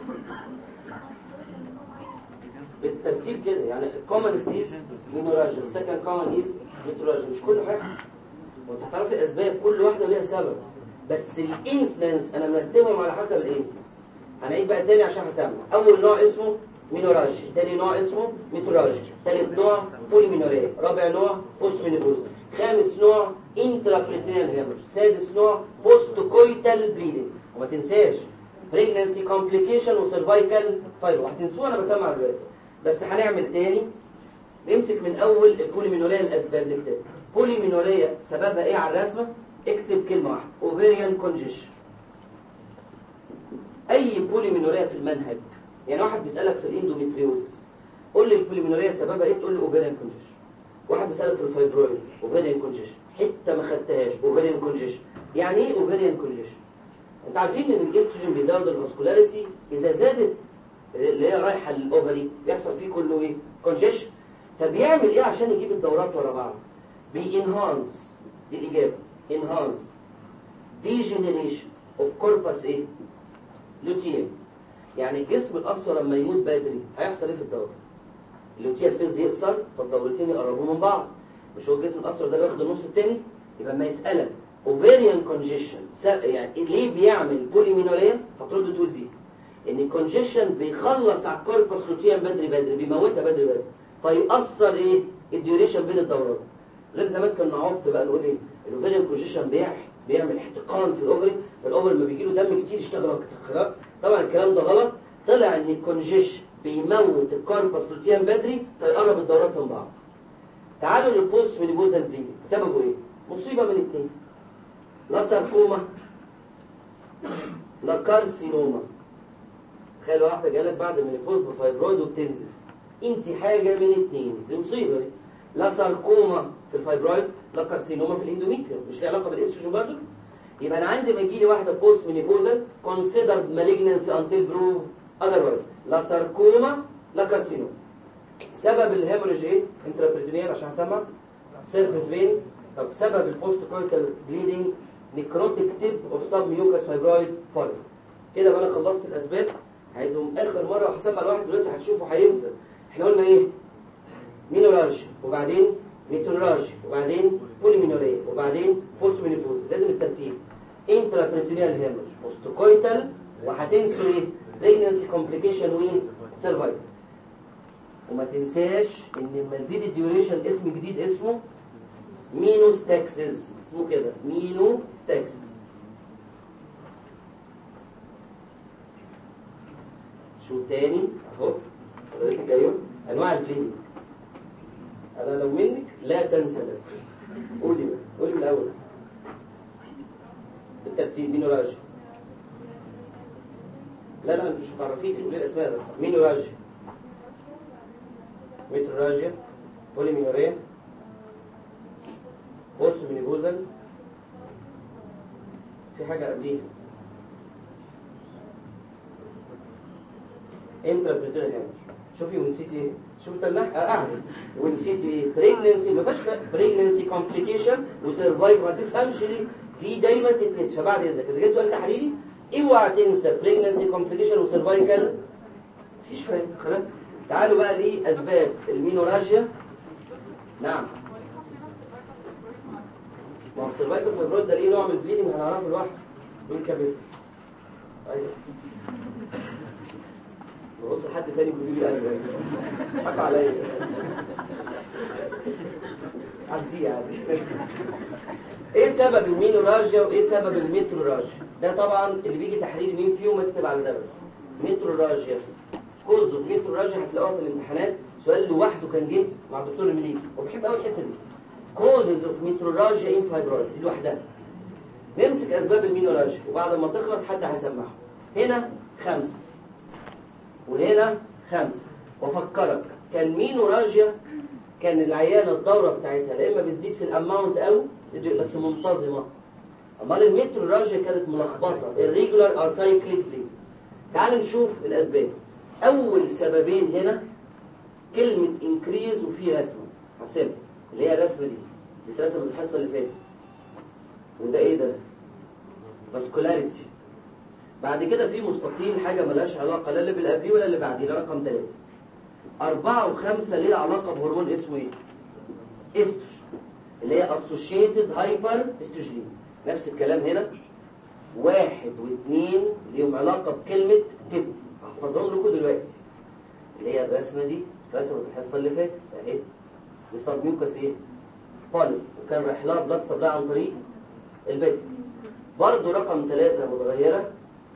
بالترتيب كده يعني الكومن ستيز مينوراجيا السكند كومن از ميتروراجيا مش كله حاجه وانت هتعرف الاسباب كل واحده ليها سبب بس الانسلنس انا مرتبهم على حسب الانسلنس هنعيد بقى تاني عشان هسمع اول نوع اسمه مينوراجيا تاني نوع اسمه ميتروراجيا تالت نوع بوليمينوريا رابع نوع بوست مينيبوز خامس نوع انترابريتينال هيموريج سادس نوع بوست كويتال بليدنج وما تنساش بريجنانسي كومبليكيشن وسيرفايكال فايبر هتنسوه انا بسمع دلوقتي بس هنعمل تاني نمسك من اول البوليمينوريا الاسباب نكتب بوليمينوريا سببها ايه على الرسمه اكتب كلمه واحده اوفيريان كونجيشن اي بوليمينوريا في المنهج يعني واحد بيسالك في الاندوميتريوزس قول لي البوليمينوريا سببها ايه تقول لي اوفيريان كونجيشن واحد بيسالك في الفايبرويد اوفيريان كونجيشن حته ما خدتهاش اوفيريان كونجيشن يعني ايه اوفيريان كونجيشن انت عارفين ان الاستروجين بيزود الفاسكولاريتي اذا زادت اللي هي رايحه للاوفري بيحصل فيه كله ايه كونجيشن طب يعمل ايه عشان يجيب الدورات ورا بعض بينهانس دي الاجابه انهانس ديجنريشن اوف كوربس ايه لوتيم يعني الجسم الاصفر لما يموت بدري هيحصل ايه في الدوره اللوتيال فيز يقصر فالدورتين يقربوا من بعض مش هو الجسم الاصفر ده بياخد النص التاني يبقى ما يسالك اوفيريان كونجيشن يعني ليه بيعمل بوليمينوريا هترد تقول دي ان الكونجيشن بيخلص على الكوربس لوتيم بدري بدري بيموتها بدري بدري فيأثر ايه الديوريشن بين الدورات غير زمان كنا عبط بقى نقول ايه الاوفيريان كونجيشن بيح بيعمل احتقان في الاوفري فالاوفري لما بيجي له دم كتير يشتغل اكتر خلاص طبعا الكلام ده غلط طلع ان الكونجيشن بيموت الكوربس لوتيم بدري فيقرب الدورات من بعض تعالوا للبوست مينيبوزال بليدنج سببه ايه مصيبه من الاثنين لا ساركوما لا كارسينوما تخيل واحده جالك بعد المينيبوز بفايبرويد وبتنزف انت حاجه من اثنين دي مصيبه دي لا ساركوما في الفايبرويد لا كارسينوما في الاندوميتريوم مش ليه علاقه بالاستروجين برضه يبقى انا عندي ما يجي لي واحده بوست مينيبوزال كونسيدرد مالجنسي انتل بروف اذروايز لا ساركوما لا كارسينوما سبب الهيموريج ايه انترابريتونيال عشان اسمع سيرفيس فين طب سبب البوست كورتال بليدنج نيكروتيك تيب اوف سب ميوكاس فايبرويد فايبر كده بقى انا خلصت الاسباب هعيدهم اخر مره وهسمع الواحد دلوقتي هتشوفه هينسى احنا قلنا ايه مينورالجيا وبعدين ميتورالجيا وبعدين بوليمينوريا وبعدين بوست مينيبوز لازم الترتيب انترابريتونيال هيموريج بوست كويتال وهتنسوا ايه بريجنسي كومبليكيشن وين سيرفايفل وما تنساش ان لما تزيد الديوريشن اسم جديد اسمه مينوستاكسس اسمه كده مينوستاكسس شو تاني اهو حضرتك ايوه انواع البليدنج انا لو منك لا تنسى ده قولي بقى قولي من الاول بالترتيب مينوراجي لا لا مش هتعرفيني قولي الاسماء بس مينوراجي ميتروراجيا بوليميوريا بوست مينيبوزل في حاجة قبليها انتربريتير هامش شوفي ونسيتي ايه شوفي تنح اعمل ونسيتي ايه بريجننسي ما فيهاش بريجننسي كومبليكيشن وسرفايف ما تفهمش ليه دي دايما تتنسي فبعد اذنك اذا جه سؤال تحريري اوعى تنسى بريجننسي كومبليكيشن وسرفايكال مفيش فايده خلاص تعالوا بقى لأسباب المينوراجيا نعم ما هو السيرفايكال فايبرويد ده ليه نوع من البليدنج هنعرفه لوحده مين كابس ايوه ببص لحد تاني بيقول لي ايوه حكوا عليا عدي عدي ايه سبب المينوراجيا وايه سبب المتروراجيا ده طبعا اللي بيجي تحليل مين فيهم اكتب على ده بس متروراجيا كوز متروراجيا هتلاقوها في الامتحانات سؤال لوحده كان جه مع الدكتور المليكي وبحب قوي الحته دي كوزز اوف متروراجيا ان فايبرويد دي لوحدها نمسك اسباب المينوراجيا وبعد ما تخلص حد هيسمعها هنا خمسه وهنا خمسه وافكرك كان مينوراجيا كان العيانه الدوره بتاعتها لا اما بتزيد في الاماونت او بس منتظمه امال المتروراجيا كانت ملخبطه الريجولار او سايكليك تعال نشوف الاسباب اول سببين هنا كلمه انكريز وفي رسمه هسيبها اللي هي الرسمه دي اللي اترسمت الحصه اللي فاتت وده ايه ده فاسكولاريتي بعد كده في مستطيل حاجه ملهاش علاقه لا اللي بالقبليه ولا اللي بعديه ده رقم ثلاثة أربعة وخمسة ليها علاقة بهرمون اسمه ايه؟ استروجين اللي هي اسوشيتد هايبر استروجين نفس الكلام هنا واحد واثنين ليهم علاقة بكلمة تب هحفظهم لكم دلوقتي اللي هي الرسمة دي رسمة الحصة اللي فاتت اهي دي صاب ميوكس ايه؟ طالب وكان رايح لها بلاد سبلاي عن طريق البيت برضه رقم ثلاثة متغيرة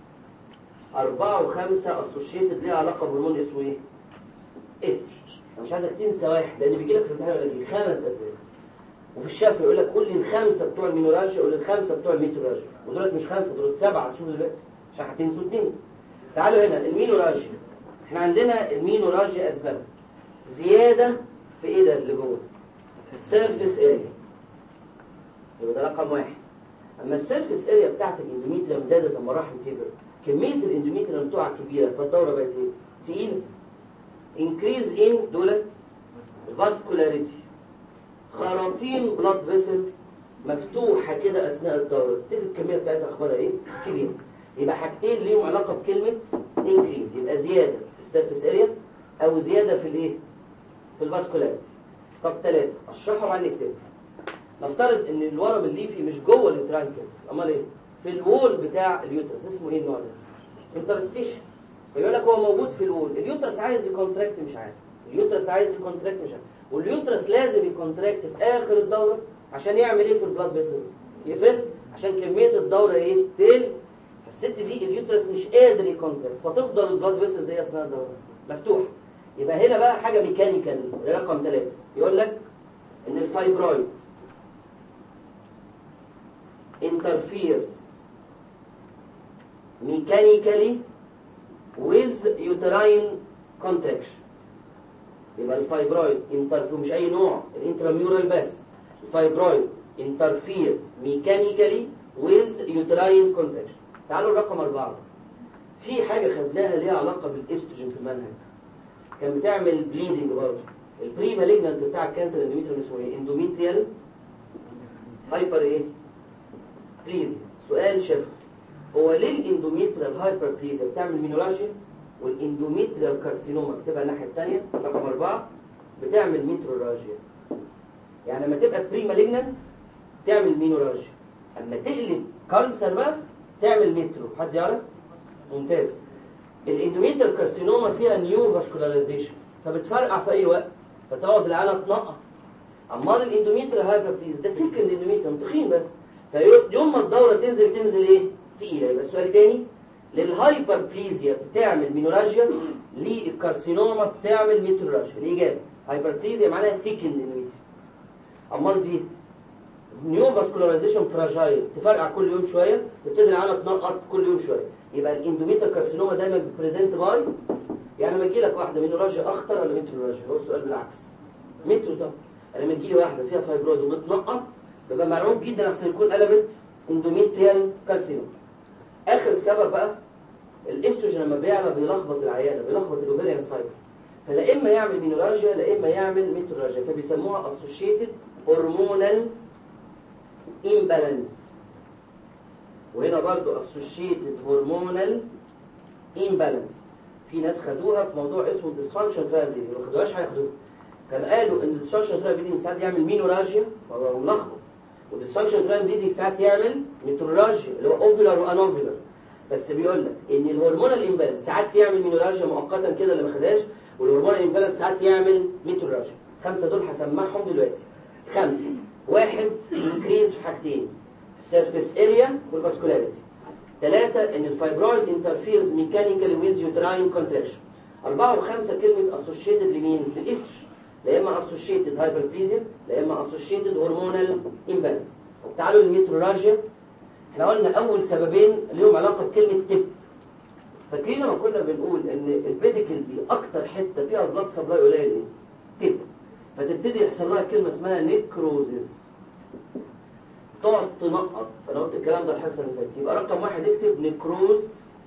أربعة وخمسة اسوشيتد ليها علاقة بهرمون اسمه ايه؟ استروجين انا مش عايزك تنسى واحد لان بيجي لك في الامتحان يقول لك خمس اسباب وفي الشفا يقول لك قول لي الخمسه بتوع المينوراجيا قول لي الخمسه بتوع الميتوراجيا ودولت مش خمسه دول سبعه هتشوفوا دلوقتي عشان هتنسوا اثنين تعالوا هنا المينوراجيا احنا عندنا المينوراجيا اسباب زياده في ايه ده اللي جوه سيرفيس اريا يبقى ده رقم واحد اما السيرفيس اريا بتاعت الاندوميتريوم زادت لما راح كبر كميه الاندوميتريوم بتوعها كبيره فالدوره بقت ايه؟ تقيله increase in دولت vascularity خراطيم blood vessels مفتوحة كده أثناء الدورة تفتكر الكمية بتاعتها أخبارها إيه؟ كبيرة يبقى حاجتين ليهم علاقة بكلمة increase يبقى زيادة في السيرفيس اريا أو زيادة في الإيه؟ في الفاسكولاريتي طب ثلاثة أشرحها وبعدين نكتبها نفترض إن الورم الليفي مش جوه الانترانكل أمال إيه؟ في الوول بتاع اليوترس اسمه إيه النوع ده؟ انترستيشن فيقول لك هو موجود في الوول اليوترس عايز يكونتراكت مش عارف اليوترس عايز يكونتراكت مش عارف واليوترس لازم يكونتراكت في اخر الدوره عشان يعمل ايه في البلاد فيسلز يفرد عشان كميه الدوره ايه تقل فالست دي اليوترس مش قادر يكونتراكت فتفضل البلاد فيسلز ايه اثناء الدوره مفتوحه يبقى هنا بقى حاجه ميكانيكال رقم ثلاثة يقول لك ان الفايبرويد interferes mechanically with uterine contraction يبقى الفايبرويد انترفير مش اي نوع الانتراميورال بس الفايبرويد interferes mechanically with uterine contraction تعالوا الرقم أربعة في حاجة خدناها ليها علاقة بالاستروجين في المنهج كان بتعمل بليدنج برضه البري مالجنانت بتاع الكانسر اندوميتريال اسمه ايه؟ اندوميتريال هايبر ايه؟ بليزي سؤال شفوي هو ليه الاندوميتريال هايبر بليزي بتعمل مينوراجيا والاندوميتريال كارسينوما بتبقى الناحيه الثانيه رقم اربعه بتعمل ميتروراجيا يعني لما تبقى بري مالجنانت تعمل مينوراجيا اما تقلب كانسر بقى تعمل مترو حد يعرف ممتاز الاندوميتريال كارسينوما فيها نيو فاسكولاريزيشن فبتفرقع في اي وقت فتقعد العيله تنقط امال الاندوميتريال هايبربليز ده فكر الاندوميتريال تخين بس فيوم ما الدوره تنزل تنزل ايه تقيله يبقى السؤال تاني للهايبربليزيا بتعمل مينوراجيا للكارسينوما بتعمل ميتروراجيا الاجابه هايبربليزيا معناها ثيكن اندوميتريال امال دي نيو فاسكولاريزيشن فراجايل تفرقع كل يوم شويه تبتدي العيله تنقط كل يوم شويه يبقى الاندوميتريال كارسينوما دايما بتبريزنت باي يعني لما تجي لك واحده مينوراجيا اخطر ولا ميتروراجيا هو السؤال بالعكس مترو طبعا لما تجي لي واحده فيها فايبرويد وبتنقط ببقى مرعوب جدا احسن يكون قلبت اندوميتريال كارسينوما اخر سبب بقى الاستروجين لما بيعلى بيلخبط العيانه بيلخبط الاوفيريان سايكل فلا اما يعمل مينوراجيا لا اما يعمل ميتروراجيا فبيسموها اسوشيتد هرمونال imbalance وهنا برضو associated hormonal imbalance في ناس خدوها في موضوع اسمه dysfunction trial bleeding ما خدوهاش هياخدوها كان قالوا ان dysfunction trial bleeding ساعات يعمل مينوراجيا وهو ملخبط والdysfunction trial bleeding ساعات يعمل ميتروراجيا اللي هو اوفيلر وانوفيلر بس بيقول لك ان الهرمونال امبالانس ساعات يعمل مينوراجيا مؤقتا كده اللي ما خدهاش والهرمونال امبالانس ساعات يعمل ميتوراجيا خمسه دول هسمعهم دلوقتي خمسه واحد انكريز في حاجتين السيرفيس اريا والفاسكولاريتي ثلاثة ان الفايبرويد انترفيرز ميكانيكالي ويز يوتراين كونتراكشن أربعة وخمسة كلمة اسوشيتد لمين؟ للاستروجين لا اما اسوشيتد هايبربليزيا لا اما اسوشيتد هرمونال امبالانس تعالوا للميتروراجيا احنا قلنا اول سببين ليهم علاقه بكلمه تب فاكرين لما كنا بنقول ان البيديكل دي اكتر حته فيها بلاد سبلاي قليل ايه تب فتبتدي يحصل لها كلمه اسمها نيكروزيس تقعد تنقط انا قلت الكلام ده الحصه اللي فاتت يبقى رقم واحد اكتب نيكروز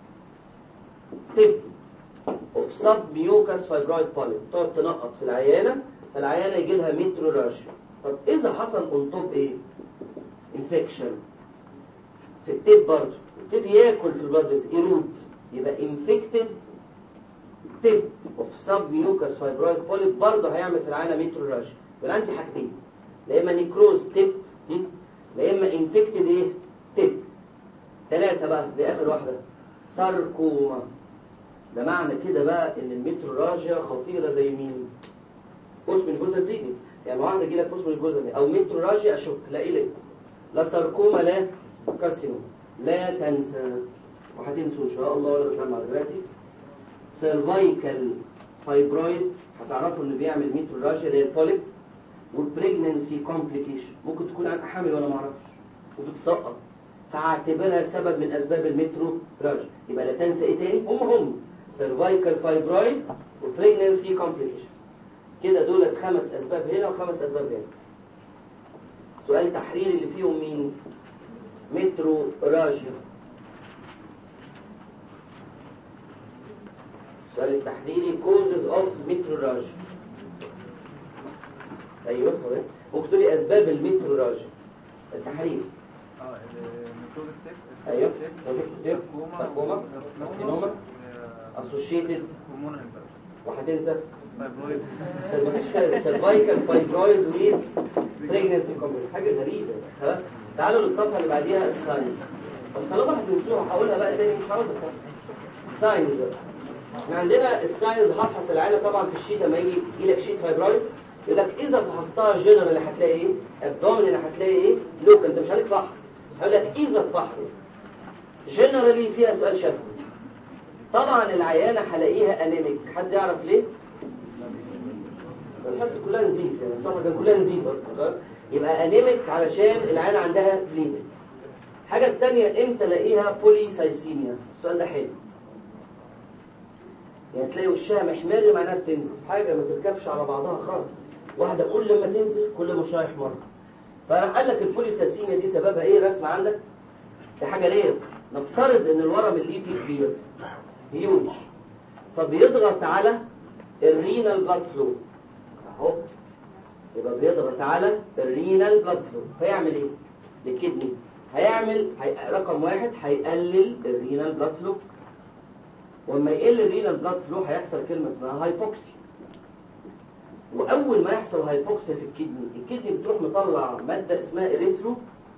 تب اوف سب ميوكاس فايبرويد بوليب تقعد تنقط في العيانه فالعيانه يجي لها ميتروراجيا طب اذا حصل اون توب ايه انفكشن في التيب برضه يبتدي ياكل في البلاد فيسل يرود يبقى انفكتد تيب اوف سب ميوكاس فايبرويد بوليب برضه هيعمل في العينه ميتروراجيا يبقى انت حاجتين لا اما نيكروز تيب لا اما انفكتد ايه تيب ثلاثه بقى دي اخر واحده ساركوما ده معنى كده بقى ان الميتروراجيا خطيره زي مين قسم الجزء البليدنج يعني واحده تجي لك قسم الجزء او ميتروراجيا اشك لا ايه لا ساركوما لا كارسينوما لا تنسى وهتنسوا ان شاء الله ولا بسمع دلوقتي سيرفايكال فايبرويد هتعرفوا انه بيعمل ميتروراجيا اللي هي البوليب والبريجننسي كومبليكيشن ممكن تكون انا حامل وانا ما اعرفش وبتسقط فاعتبرها سبب من اسباب الميتروراجيا يبقى لا تنسى ايه تاني هم هم سيرفايكال فايبرويد وبريجننسي كومبليكيشن كده دولت خمس اسباب هنا وخمس اسباب هنا سؤال تحريري اللي فيهم مين متروراجيا السؤال التحريري causes of متروراجيا ايوه هو ده. ممكن تقولي اسباب المتروراجيا التحرير اه الميثود التك ايوه تكتب ساركوما كارسينوما اسوشيتد هرمون البرد وهتنسى فايبرويد مفيش حاجه سيرفايكال فايبرويد ويد بريجنسي كومبليت حاجه غريبه ها تعالوا للصفحه اللي بعديها الساينس طب طالما هتنسوها هقولها بقى تاني مش هقولها الساينس احنا عندنا الساينس هفحص العيله طبعا في الشيت لما يجي يجي لك شيت فايبرويد يقول لك اذا فحصتها جنرال هتلاقي ايه ابدومين هتلاقي ايه لوكال انت مش عليك فحص هقول لك اذا فحص جنرالي فيها سؤال شفوي طبعا العيانه هلاقيها انيميك حد يعرف ليه الحصه كلها نزيف يعني الصفحه كان كلها نزيف اصلا يبقى انيميك علشان العيال عندها بليدنج الحاجه الثانيه امتى الاقيها بوليسايسيميا السؤال ده حلو يعني تلاقي وشها محمر معناها بتنزف حاجه ما تركبش على بعضها خالص واحده كل ما تنزف كل ما وشها يحمر فقال لك البوليسايسيميا دي سببها ايه رسمه عندك دي حاجه ليه نفترض ان الورم الليفي كبير هيوج فبيضغط على الرينال بلاد فلو اهو يبقى بيضغط على الرينال بلاد فلو فيعمل ايه للكدني هيعمل هي... رقم واحد هيقلل الرينال بلاد فلو ولما يقل الرينال بلاد فلو هيحصل كلمه اسمها هايبوكسي واول ما يحصل هايبوكسيا في الكدني الكدني بتروح مطلع ماده اسمها اريثرو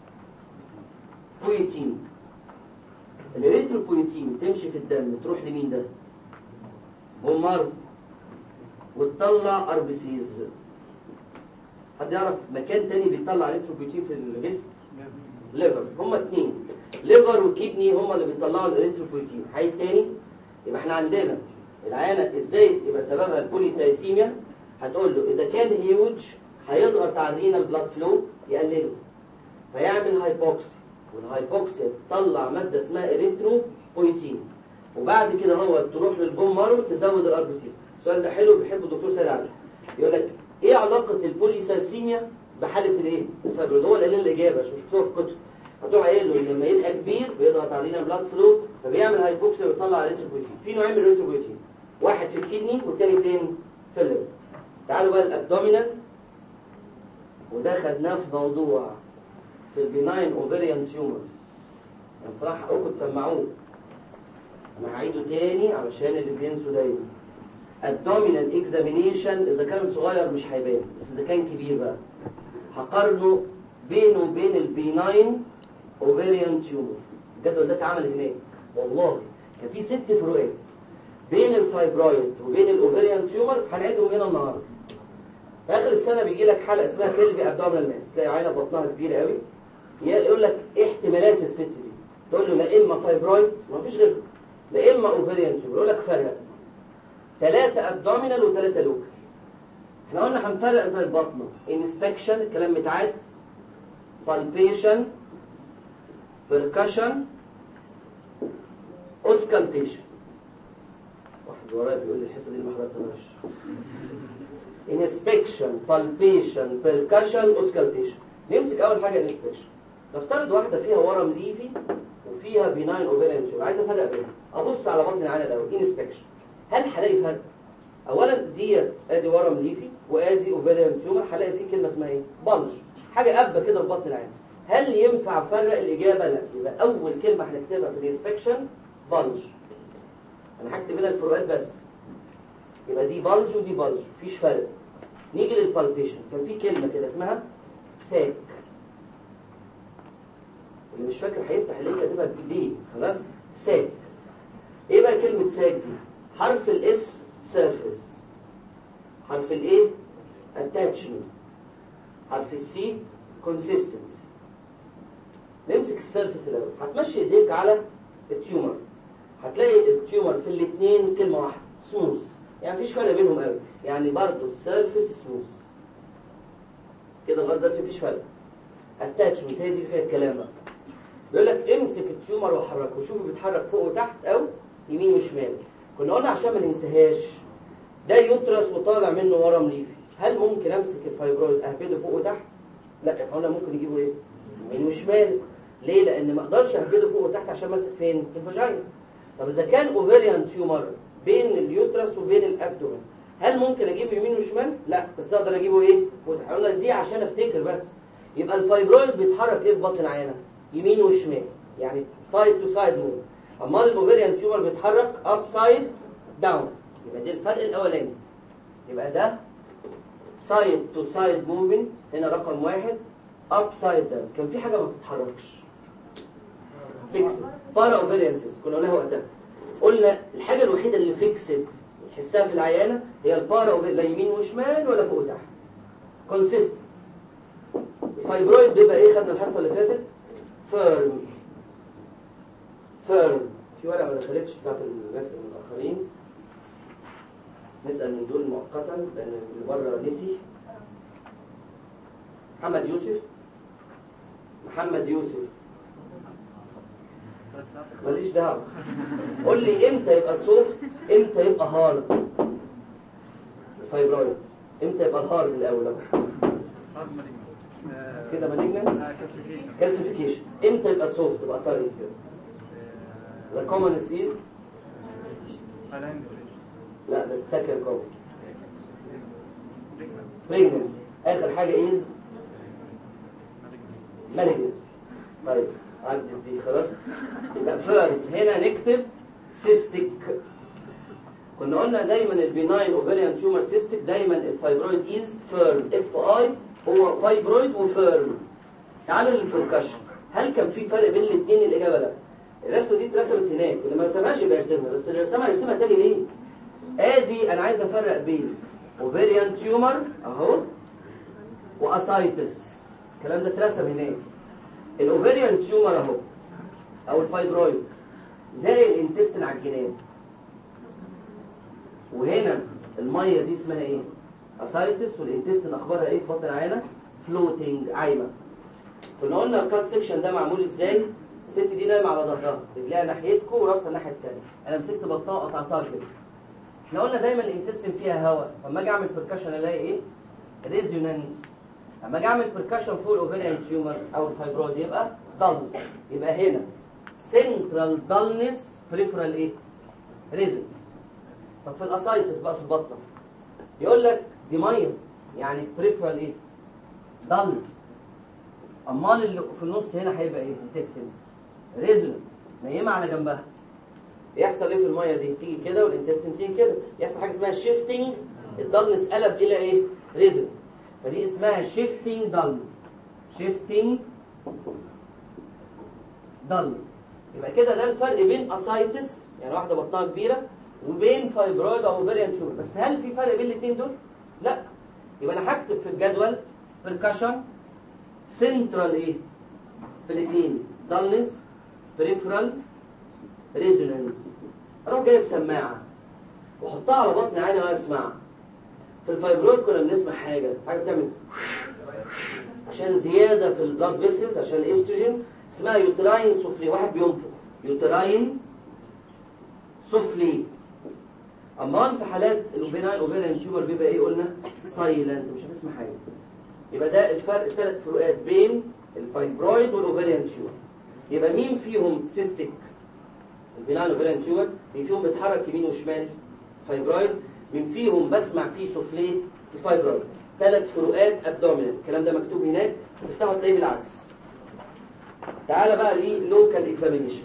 بويتين الاريثروبويتين تمشي في الدم تروح لمين ده بومار وتطلع اربسيز حد يعرف مكان تاني بيطلع اريثروبويتين في الجسم ليفر هما اتنين ليفر وكدني هما اللي بيطلعوا الاريثروبويتين حي تاني يبقى احنا عندنا العيانه ازاي يبقى سببها البوليتايسيميا هتقول له اذا كان هيوج هيضغط على الرينال بلاد فلو يقلله فيعمل هايبوكسي والهايبوكسيا تطلع ماده اسمها اريثروبويتين وبعد كده هو تروح للبون مارو تزود الار بي سيز السؤال ده حلو بيحبه الدكتور سيد عزيز يقول لك ايه علاقه البوليسايسيميا بحاله الايه الفايبرويد هو اللي قال لنا الاجابه مش مكتوبه في الكتب هتروح قايل له لما يبقى كبير بيضغط علينا بلاد فلو فبيعمل هايبوكسيا ويطلع اريثروبويتين في نوعين من الاريثروبويتين واحد في الكدني والتاني فين في الليفر تعالوا بقى الابدومينال وده خدناه في موضوع في البناين اوفيريان تيومرز يعني بصراحه حقكم تسمعوه انا هعيده تاني علشان اللي بينسوا دايما الدومينال اكزامينيشن اذا كان صغير مش هيبان بس اذا كان كبير بقى هقارنه بينه وبين البيناين اوفيريان تيومر الجدول ده اتعمل هناك والله كان في ست فروقات بين الفايبرويد وبين الاوفريان تيومر هنعيدهم هنا النهارده في اخر السنه بيجي لك حلقه اسمها بيلفي ابدومينال ماس تلاقي عينه بطنها كبيره قوي يقول لك ايه احتمالات الست دي تقول له لا اما فايبرويد ما فيش غيره لا اما اوفريان تيومر يقول لك فرق ثلاثه ابدومينال وثلاثه لوكال احنا قلنا هنفرق زي البطنه انسبكشن الكلام بتاعت palpation percussion auscultation واحد ورايا بيقول لي الحصه دي ما حضرتهاش inspection palpation percussion auscultation نمسك اول حاجه inspection نفترض واحده فيها ورم ليفي وفيها بيناين اوفيريان تيومر عايز افرق بينهم ابص على بطن العينه الاول inspection هل هلاقي فرق اولا دي ادي ورم ليفي وادي اوفيريان تيومر هلاقي فيه كلمه اسمها ايه بلج حاجه قبه كده في بطن العين هل ينفع افرق الاجابه لا يبقى اول كلمه هنكتبها في الانسبكشن بلج انا هكتب هنا الفروقات بس يبقى دي بلج ودي بلج مفيش فرق نيجي للبالبيشن كان في كلمه كده اسمها ساك اللي مش فاكر هيفتح اللي كاتبها بايديه خلاص ساك ايه بقى كلمه ساك دي حرف الاس سيرفيس حرف الايه اتاتشمنت حرف السي كونسيستنسي نمسك السيرفيس الاول هتمشي ايديك على التيومر هتلاقي التيومر في الاثنين كلمه واحده سموث يعني مفيش فرق بينهم قوي يعني برضه السيرفيس سموث كده لغايه دلوقتي مفيش فرق اتاتشمنت هي دي اللي فيها الكلام بقى بيقول لك امسك التيومر وحركه وشوفه بيتحرك فوق وتحت او يمين وشمال كنا قلنا عشان ما ننساهاش ده يطرس وطالع منه ورم ليفي هل ممكن امسك الفايبرويد اهبده فوق وتحت لا احنا قلنا ممكن يجيبوا ايه يمين وشمال ليه لان ما اقدرش اهبده فوق وتحت عشان ماسك فين في الفاجينا طب اذا كان اوفيريان تيومر بين اليوترس وبين الابدومن هل ممكن اجيبه يمين وشمال لا بس اقدر اجيبه ايه فوق وتحت قلنا دي عشان افتكر بس يبقى الفايبرويد بيتحرك ايه في بطن العينه يمين وشمال يعني سايد تو سايد موف اما الاوفيريان تيومر بيتحرك اب سايد داون يبقى ده الفرق الاولاني يبقى ده سايد تو سايد موفمنت هنا رقم واحد اب سايد داون كان في حاجه ما بتتحركش فيكسد بارا اوفيريان سيست كنا قلناها وقتها قلنا الحاجه الوحيده اللي فيكسد تحسها في العيانه هي البارا لا يمين وشمال ولا فوق وتحت كونسيستنت الفايبرويد بيبقى ايه خدنا الحصه اللي فاتت فيرم فيرم في ورقه ما دخلتش بتاعت الناس المتاخرين نسال من دول مؤقتا لان اللي بره نسي محمد يوسف محمد يوسف ماليش دعوه قول لي امتى يبقى سوفت امتى يبقى هارد الفايبرويد امتى يبقى الهارد الاول كده مالجنان كالسيفيكيشن امتى يبقى سوفت يبقى طري كده The commonest is لا ده second common pregnancy آخر حاجة is malignancy طيب عدت دي خلاص يبقى فيرد هنا نكتب سيستيك كنا قلنا دايما البيناين اوفيريان تيومر سيستيك دايما الفايبرويد از فيرم اف اي هو فايبرويد وفيرم تعالوا للبركشن هل كان في فرق بين الاثنين الاجابه لا الرسمه دي اترسمت هناك اللي ما رسمهاش يبقى يرسمها بس اللي رسمها يرسمها تاني ليه ادي انا عايز افرق بين اوفيريان تيومر اهو واسايتس الكلام ده اترسم هناك الاوفيريان تيومر اهو او الفايبرويد زي الانتستين على الجناب وهنا الميه دي اسمها ايه اسايتس والانتستين اخبارها ايه في بطن العينه فلوتنج عايمه كنا قلنا الكات سيكشن ده معمول ازاي الست دي نايمه على ظهرها رجليها ناحيتكم وراسها الناحيه الثانيه انا مسكت بطنها وقطعتها كده احنا قلنا دايما الانتستين فيها هواء فلما اجي اعمل بركشن الاقي ايه ريزونانس اما اجي اعمل بركشن فوق الاوفيريان تيومر او الفايبرويد يبقى ضل يبقى هنا سنترال دالنس بريفرال ايه ريزن طب في الاسايتس بقى في البطنه يقول لك دي ميه يعني بريفرال ايه دالنس امال اللي في النص هنا هيبقى ايه انتستين ريزن نايمه على جنبها يحصل ايه في الميه دي تيجي كده والانتستين تيجي كده يحصل حاجه اسمها شيفتنج الدالنس قلب الى ايه ريزن فدي اسمها shifting dullness shifting dullness يبقى كده ده الفرق بين اسايتس يعني واحده بطنها كبيره وبين فايبرويد او اوفيريان تيومر بس هل في فرق بين الاثنين دول لا يبقى انا هكتب في الجدول بركشن سنترال ايه في الاثنين دالنس بريفرال ريزونانس اروح جايب سماعه واحطها على بطن عيني واسمع في الفايبرويد كنا بنسمع حاجه حاجه بتعمل عشان زياده في البلاد فيسلز عشان الاستروجين اسمها يوتراين سفلي واحد بينفخ يوتراين سفلي اما في حالات الاوبيناين اوبيناين تيوبر بيبقى ايه قلنا سايلنت مش هتسمع حاجه يبقى ده الفرق الثلاث فروقات بين الفايبرويد والاوبيناين تيوبر يبقى مين فيهم سيستيك البناء الاوبيناين تيوبر مين فيهم بيتحرك يمين وشمال فايبرويد مين فيهم بسمع فيه سفلي الفايبرويد ثلاث فروقات ابدومينال الكلام ده مكتوب هناك تفتحوا تلاقيه بالعكس تعالى بقى للوكال اكزامينيشن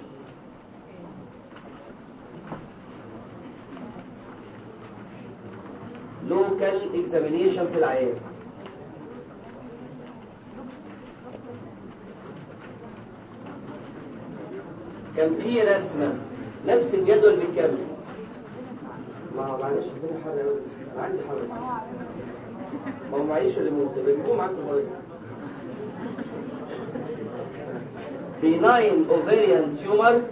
لوكال اكزامينيشن في العيان كان في رسمه نفس الجدول بيكمل ما معلش الدنيا حر قوي انا عندي حر ما هو معيش اللي موت بيجيبوه معاكم شويه بيناين اوفيريان تيومر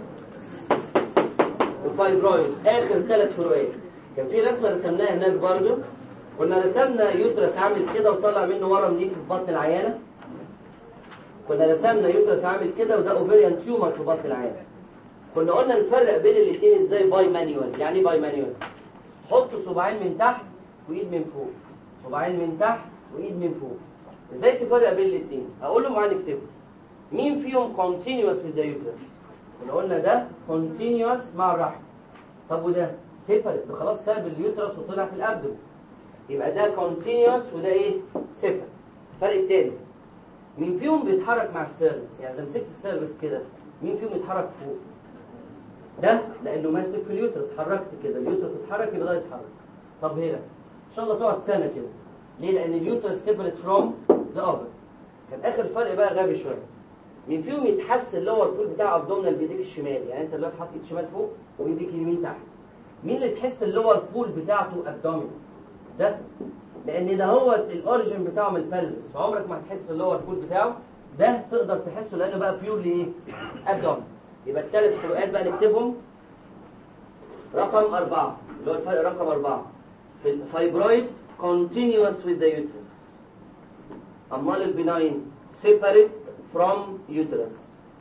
وفايبرويد اخر ثلاث فروقات كان في رسمه رسمناها هناك برضو كنا رسمنا يوترس عامل كده وطلع منه ورم ليك في بطن العيانه كنا رسمنا يوترس عامل كده وده اوفيريان تيومر في بطن العيانه كنا قلنا نفرق بين الاثنين ازاي باي مانيوال يعني ايه باي مانيوال حط صباعين من تحت وايد من فوق صباعين من تحت وايد من فوق ازاي تفرق بين الاثنين اقول له معانا نكتبه مين فيهم continuous with the uterus اللي قلنا ده continuous مع الرحم طب وده سيبريت ده خلاص ساب اليوترس وطلع في الابدو يبقى ده continuous وده ايه سيبريت الفرق التاني مين فيهم بيتحرك مع السيرفس يعني اذا مسكت السيرفس كده مين فيهم يتحرك فوق ده لانه ماسك في اليوترس حركت كده اليوترس اتحرك يبقى ده يتحرك طب هنا ان شاء الله تقعد سنه كده ليه لان اليوترس سيبريت فروم ذا اوفر كان اخر فرق بقى غبي شويه مين فيهم يتحس اللور بول بتاع ابدومينال بايديك الشمال يعني انت دلوقتي حاطط ايد شمال فوق وايديك اليمين تحت مين اللي تحس اللور بول بتاعته ابدومينال ده لان ده هو الاوريجن بتاعه من البلفس فعمرك ما هتحس اللور بول بتاعه ده تقدر تحسه لانه بقى بيورلي ايه ابدومينال يبقى الثلاث فروقات بقى نكتبهم رقم أربعة اللي هو الفرق رقم أربعة في الفايبرويد continuous with the uterus أمال البناين separate from uterus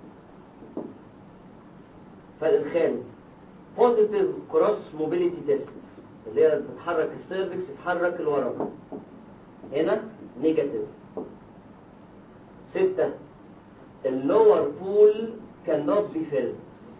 الفرق الخامس positive cross mobility test اللي هي بتتحرك السيرفكس يتحرك الورم هنا نيجاتيف ستة اللور بول cannot be filled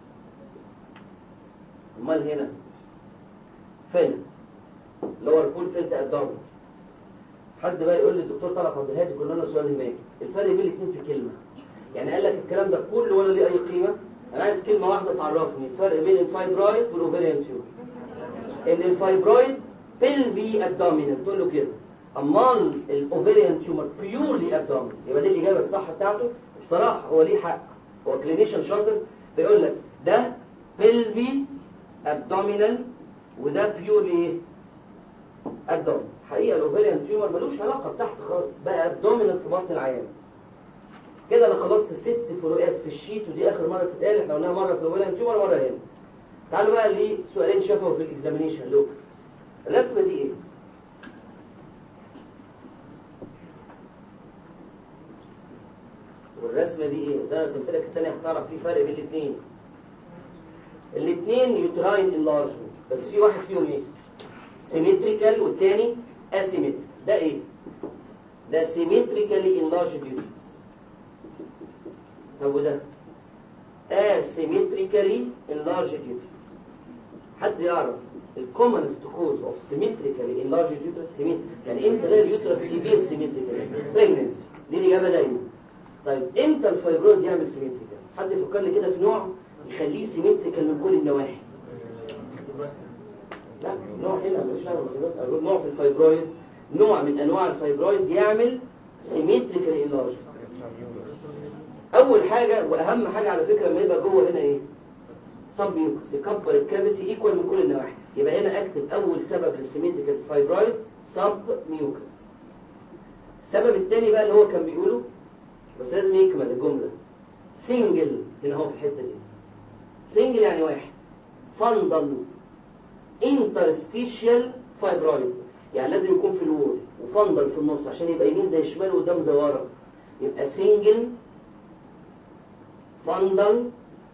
امال هنا فيلد لور بول فيلد ابدومن حد بقى يقول لي الدكتور طلعت عبد الهادي كنا لنا سؤال هناك الفرق بين الاثنين في كلمه يعني قال لك الكلام ده كله ولا ليه اي قيمه انا عايز كلمه واحده تعرفني الفرق بين الفايبرويد والاوفيريان تيوب ان الفايبرويد بيلفي ابدومينال تقول له كده امال الاوفيريان تيومر بيورلي ابدومينال يبقى دي الاجابه الصح بتاعته بصراحه هو ليه حق هو كلينيشن شاطر بيقول لك ده بيلفي ابدومينال وده بيورلي ايه ابدومينال حقيقه الاوفيريان تيومر ملوش علاقه بتحت خالص بقى ابدومينال في بطن العيان كده انا خلصت الست فروقات في الشيت ودي اخر مره تتقال احنا قلناها مره في الاوفيريان تيومر ومره هنا تعالوا بقى لسؤالين شافوا في الاكزامينيشن لوك الرسمه دي ايه والرسمه دي ايه زي ما رسمت لك الثانيه هتعرف في فرق بين الاثنين الاثنين يوتراين انلارجمنت بس في واحد فيهم ايه سيمتريكال والثاني اسيمتريك ده ايه ده سيمتريكالي انلارجد يوترس طب وده asymmetrically enlarged uterus حد يعرف الكومنست كوز اوف سيمتريكالي انلارجد يوترس يعني امتى ده اليوترس كبير سيمتريكالي بريجنسي دي الاجابه دايما طيب امتى الفايبرويد يعمل سيمتريكال حد يفكر لي كده في نوع يخليه سيمتريكال من كل النواحي لا نوع هنا مش اقول نوع في الفايبرويد نوع من انواع الفايبرويد يعمل سيمتريكال انلارج اول حاجه واهم حاجه على فكره لما يبقى جوه هنا ايه سب ميوكس يكبر الكافيتي ايكوال من كل النواحي يبقى هنا اكتب اول سبب للسيمنتيكال فايبرويد سب ميوكس السبب الثاني بقى اللي هو كان بيقوله بس لازم يكمل الجمله سنجل هنا هو في الحته دي سنجل يعني واحد فندل انترستيشيال فايبرويد يعني لازم يكون في الوول وفندل في النص عشان يبقى يمين زي شمال وقدام زي ورا يبقى سنجل فندل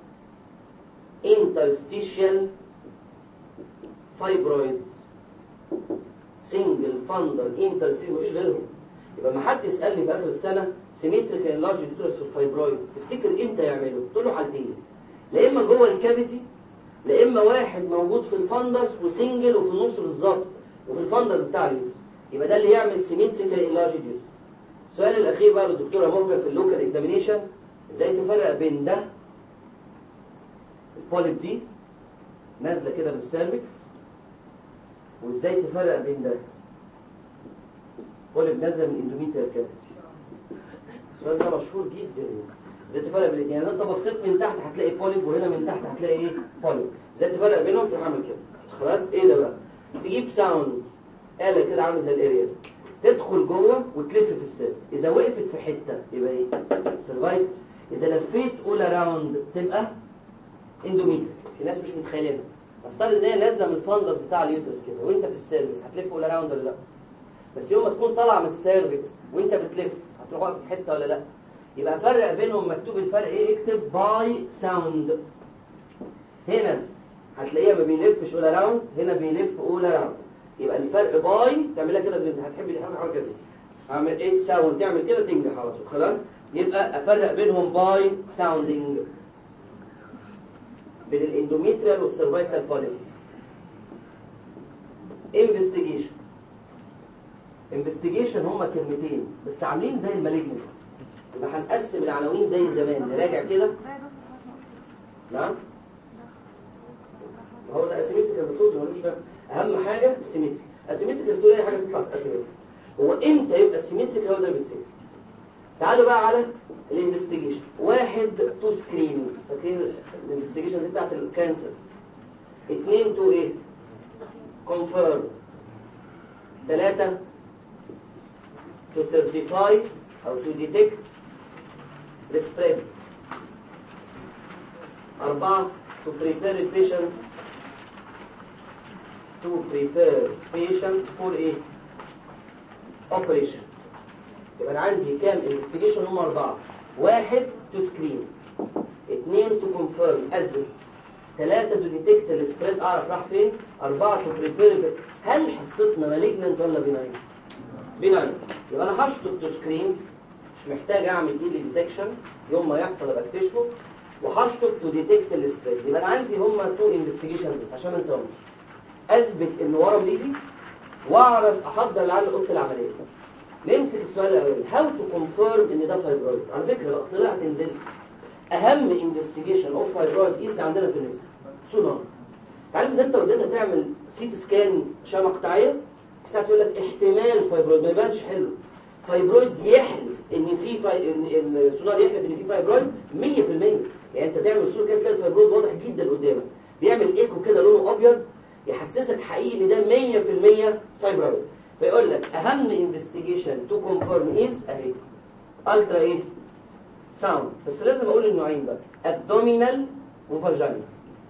interstitial fibroid single fundal interstitial مفيش غيرهم يبقى ما حد يسالني في اخر السنه سيمتريكال لارج يوترس في الفايبرويد تفتكر امتى يعمله؟ قلت له حالتين لا اما جوه الكافيتي لا اما واحد موجود في الفندس وسنجل وفي النص بالظبط وفي الفندس بتاع اليوترس يبقى ده اللي يعمل سيمتريكال لارج يوترس السؤال الاخير بقى للدكتوره مهجه في اللوكال اكزامينيشن ازاي تفرق بين ده البوليب دي نازله كده بالسيرفكس وازاي تفرق بين ده بوليب نازله من اندوميتريال كافيتي السؤال ده مشهور جدا ازاي تفرق بين يعني انت بصيت من تحت هتلاقي بوليب وهنا من تحت هتلاقي ايه بوليب ازاي تفرق بينهم تروح عامل كده خلاص ايه ده بقى تجيب ساوند آلة كده عامل زي الاريال تدخل جوه وتلف في السيرفكس اذا وقفت في حته يبقى ايه سرفايف اذا لفيت اول اراوند تبقى اندوميتريال في ناس مش متخيلينها نفترض ان هي نازله من الفندس بتاع اليوترس كده وانت في السيرفكس هتلف ولا راوند ولا لا بس يوم ما تكون طالع من السيرفكس وانت بتلف هتروح واقف في حته ولا لا يبقى فرق بينهم مكتوب الفرق ايه اكتب باي ساوند هنا هتلاقيها ما بيلفش ولا راوند هنا بيلف ولا راوند يبقى الفرق باي تعملها كده بالانت هتحب دي حاجه كده اعمل ايه ساوند تعمل كده تنجح على طول خلاص يبقى افرق بينهم باي ساوندنج بين الاندوميتريال والسيرفايكال بوليب انفستيجيشن انفستيجيشن هما كلمتين بس عاملين زي المالجنس يبقى هنقسم العناوين زي زمان نراجع كده نعم ما هو ده اسيمتريكال بتوز ملوش ده اهم حاجه السيمتري اسيمتريكال بتقول اي حاجه تطلع اسيمتريكال هو امتى يبقى سيمتريكال هو ده اللي بيتسال تعالوا بقى على الانفستيجيشن واحد تو سكرين فاكرين الانفستيجيشن دي بتاعت الكانسرز اثنين تو ايه كونفيرم ثلاثة to certify او to detect the spread أربعة to prepare the patient to prepare patient for a operation يبقى انا عندي كام انفستيجيشن هم اربعه واحد تو سكرين اثنين تو كونفيرم اثبت ثلاثه تو ديتكت السبريد اعرف راح فين اربعه تو بريبير هل حصتنا مالجننت ولا بيناين بيناين يبقى انا هشطب تو سكرين مش محتاج اعمل ايه ديتكشن يوم ما يحصل ابقى اكتشفه وهشطب تو ديتكت السبريد يبقى انا عندي هم تو انفستيجيشنز بس عشان ما انساهمش اثبت ان ورم ليفي واعرف احضر العيال اوضه العمليه نمسك السؤال الاولاني هاو تو كونفيرم ان ده فايبرويد على فكره لو طلعت نزلت اهم انفستيجيشن اوف فايبرويد كيس عندنا في النساء سونار عارف اذا انت وديتها تعمل سيت سكان اشعه مقطعيه في ساعه يقول لك احتمال فايبرويد ما يبانش حلو فايبرويد يحلف ان في فاي... ان السونار يحلف ان في فايبرويد 100% يعني انت تعمل صوره كده تلاقي الفايبرويد واضح جدا قدامك بيعمل ايكو كده لونه ابيض يحسسك حقيقي ان ده 100% فايبرويد فيقول لك اهم انفستيجيشن تو كونفيرم از اهي الترا ايه ساوند بس لازم اقول النوعين بقى ابدومينال وفاجينال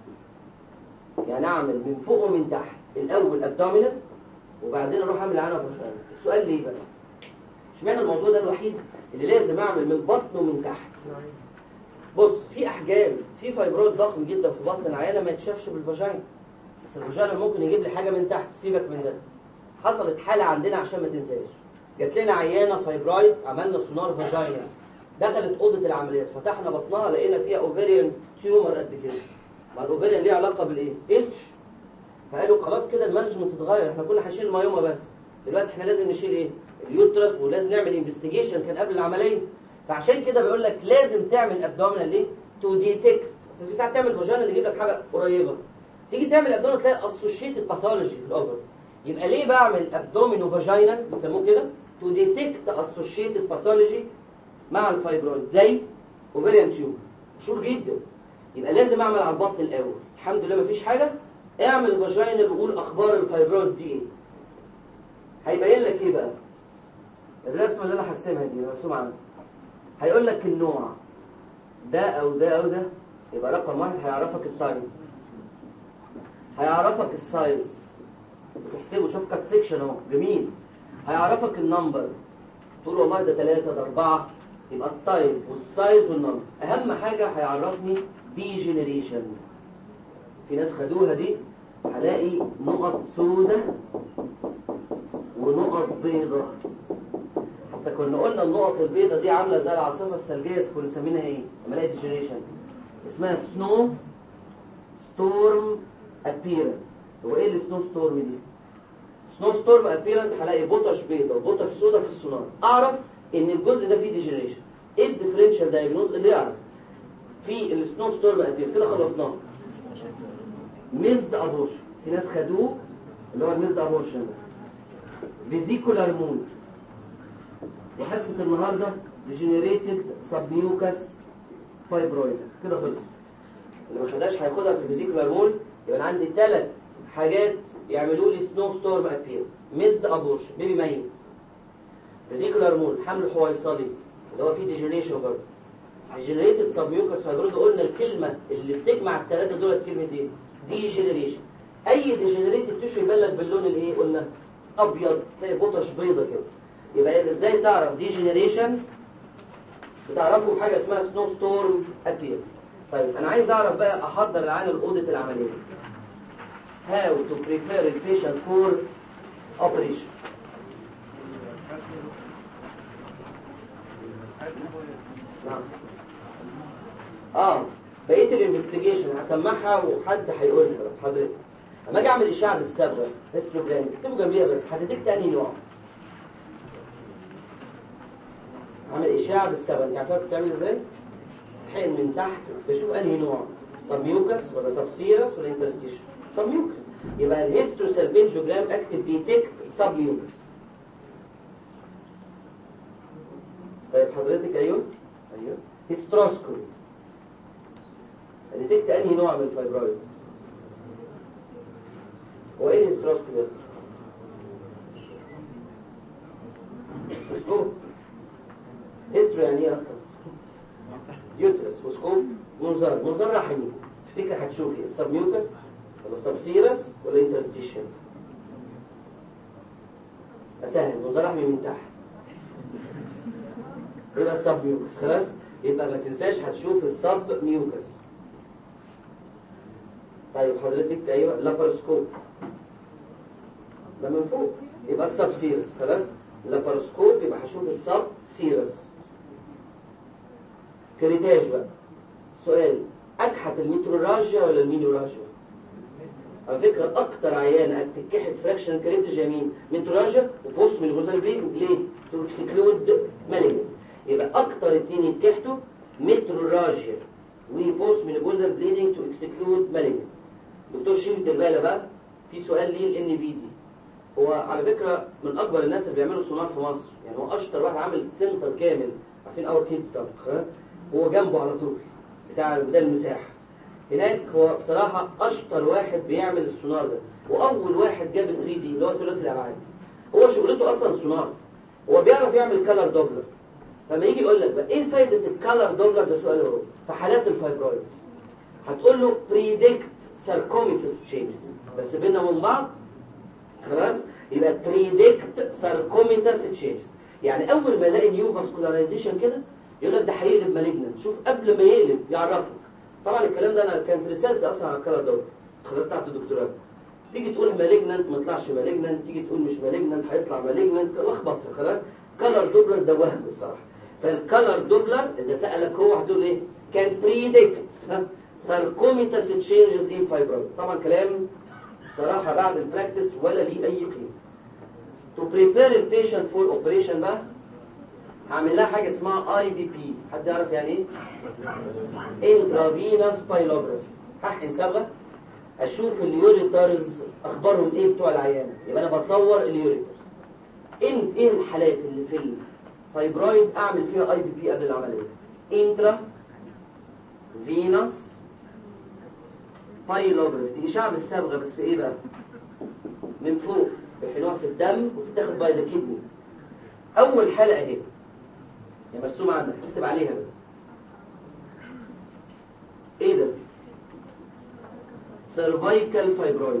يعني اعمل من فوق ومن تحت الاول ابدومينال وبعدين اروح اعمل عنها فاجينال السؤال ليه بقى اشمعنى الموضوع ده الوحيد اللي لازم اعمل من بطن ومن تحت بص في احجام في فايبرويد ضخم جدا في بطن العيانه ما يتشافش بالفاجينا بس الفاجينا ممكن يجيب لي حاجه من تحت سيبك من ده حصلت حالة عندنا عشان ما تنساش جات لنا عيانة فايبرايد عملنا سونار فاجينا دخلت أوضة العمليات فتحنا بطنها لقينا فيها اوفيريان تيومر قد كده ما الاوفيريان ليه علاقة بالايه؟ ايستش فقالوا خلاص كده المانجمنت اتغير احنا كنا هنشيل المايوما بس دلوقتي احنا لازم نشيل ايه؟ اليوترس ولازم نعمل انفستيجيشن كان قبل العملية فعشان كده بيقول لك لازم تعمل ابدومينال ليه؟ تو ديتكت اصل في ساعات تعمل فاجينا اللي يجيب لك حاجة قريبة تيجي تعمل ابدومينال تلاقي اسوشيتد باثولوجي في الاوفر يبقى ليه بعمل ابدومينو فاجينال بيسموه كده تو ديتكت اسوشيتد باثولوجي مع الفايبرويد زي اوفيريان تيوب مشهور جدا يبقى لازم اعمل على البطن الاول الحمد لله مفيش حاجه اعمل الفاجينال وقول اخبار الفايبروز دي ايه هيبين لك ايه بقى الرسمه اللي انا هرسمها دي مرسومه عندك هيقول لك النوع ده او ده او ده يبقى رقم واحد هيعرفك التايم هيعرفك السايز تحسبه شوف كات سيكشن اهو جميل هيعرفك النمبر تقول والله ده ثلاثة ده أربعة يبقى التايم والسايز والنمبر أهم حاجة هيعرفني دي جينيريشن في ناس خدوها دي هلاقي نقط سودة ونقط بيضة حتى كنا قلنا النقط البيضة دي عاملة زي العاصفة الثلجية كنا مسمينها ايه؟ لما الاقي ديجنريشن اسمها سنو ستورم ابيرنس هو ايه السنو ستورم دي؟ سنو ستورم ابيرنس هلاقي بطش بيضة وبطش سودا في السونار اعرف ان الجزء ده فيه ديجنريشن ايه الديفرنشال دايجنوز اللي يعرف في السنو ستورم ابيرنس كده خلصناه ميزد ابورشن في ناس خدوه اللي هو الميزد ابورشن فيزيكولار مود وحصه النهارده ريجنريتد سبميوكس فايبرويد كده خلص اللي ما خدهاش هياخدها في الفيزيكولار مود يبقى انا عندي ثلاث حاجات يعملوا لي سنو ستورم ابيرنس ميزد ابورشن بيبي ميت فيزيكولار مود حمل حويصلي اللي هو فيه ديجنريشن برضه ديجنريتد سبميوكس فايبرويد قلنا الكلمه اللي بتجمع الثلاثه دول كلمه ايه؟ ديجنريشن اي ديجنريتد تيشو يبان لك باللون الايه قلنا ابيض تلاقي بطش بيضه كده يبقى ازاي تعرف ديجنريشن بتعرفه بحاجه اسمها سنو ستورم ابيرنس طيب انا عايز اعرف بقى احضر العيان لاوضه العمليه how to prepare a patient for operation نعم اه بقيه الانفستيجيشن هسمعها وحد هيقولها بقى حضرتك اما اجي اعمل اشعه بالصبغه هيستروجرام اكتبوا جنبيها بس هتديك انهي نوع اعمل اشعه بالصبغه انت عارفه بتعمل ازاي حقن من تحت بشوف انهي نوع سبميوكس ولا سبسيرس ولا انترستيشن سبميوكس يبقى الهيستروسالبنجوجرام اكتب ديتكت سبميوكس طيب حضرتك ايوه ايوه هيستروسكوبي ديتكت انهي نوع من الفايبرويد هو ايه الهيستروسكوبي ده؟ اسلوب هيسترو يعني ايه اصلا يوترس وسكوب منظر منظر رحمي تفتكر هتشوفي السبميوكس ولا السبسيرس ولا انترستيشن اسهل منظر رحمي من تحت يبقى السب ميوكس خلاص يبقى ما تنساش هتشوف السب ميوكس طيب حضرتك ايوه لاباروسكوب ده من فوق يبقى السب سيرس خلاص لاباروسكوب يبقى هشوف السب سيرس كريتاج بقى سؤال اكحت الميتروراجيا ولا المينوراجيا على فكرة أكتر عيان تتكحت فراكشن كريتج يمين ميتروراجيا وبوست من الغزال بليد ليه؟ تو اكسكلود مالجنس يبقى أكتر اتنين يتكحتوا ميتروراجيا وبوست من الغزال بليدنج تو اكسكلود مالجنس دكتور شريف دلبالة بقى في سؤال ليه الان بي دي هو على فكرة من أكبر الناس اللي بيعملوا سونار في مصر يعني هو أشطر واحد عامل سنتر كامل عارفين أور كيدز طبعا هو جنبه على طول بتاع بدال المساحة هناك هو بصراحة أشطر واحد بيعمل السونار ده وأول واحد جاب 3 دي اللي هو ثلاثي الأبعاد هو شغلته أصلا سونار هو بيعرف يعمل كالر دوبلر فما يجي يقول لك بقى إيه فايدة الكالر دوبلر ده سؤال هو في حالات الفايبرويد هتقول له بريدكت ساركوميتس تشينجز بس بيننا وبين بعض خلاص يبقى بريدكت ساركوميتس تشينجز يعني أول ما يلاقي نيو فاسكولاريزيشن كده يقول لك ده هيقلب مالجنت شوف قبل ما يقلب يعرفك طبعا الكلام ده انا كان في رسالتي اصلا على الكلر دوت خلاص بتاعت الدكتوراه تيجي تقول مالجنت ما طلعش مالجنت تيجي تقول مش مالجنت هيطلع مالجنت لخبطت خلاص كلر دوبلر ده وهم بصراحه فالكلر دوبلر اذا سالك هو هتقول ايه كان بريدكت ساركوميتاس تشينجز ان فايبرويد طبعا كلام بصراحه بعد البراكتس ولا ليه اي قيمه تو بريبير البيشنت فور اوبريشن بقى هعمل لها حاجه اسمها اي في بي حد يعرف يعني ايه انترافينوس بايلوجرافي هحقن صبغه اشوف اليوريترز اخبارهم ايه بتوع العيانه يبقى انا بتصور اليوريترز ان ايه الحالات اللي في الفايبرويد اعمل فيها اي في بي قبل العمليه انترا فينوس بايلوجرافي دي شعب الصبغه بس ايه بقى من فوق بيحقنوها في الدم وتتاخد باي ذا كدني اول حلقه اهي هي مرسومه عندك اكتب عليها بس ايه ده سيرفايكال فايبرويد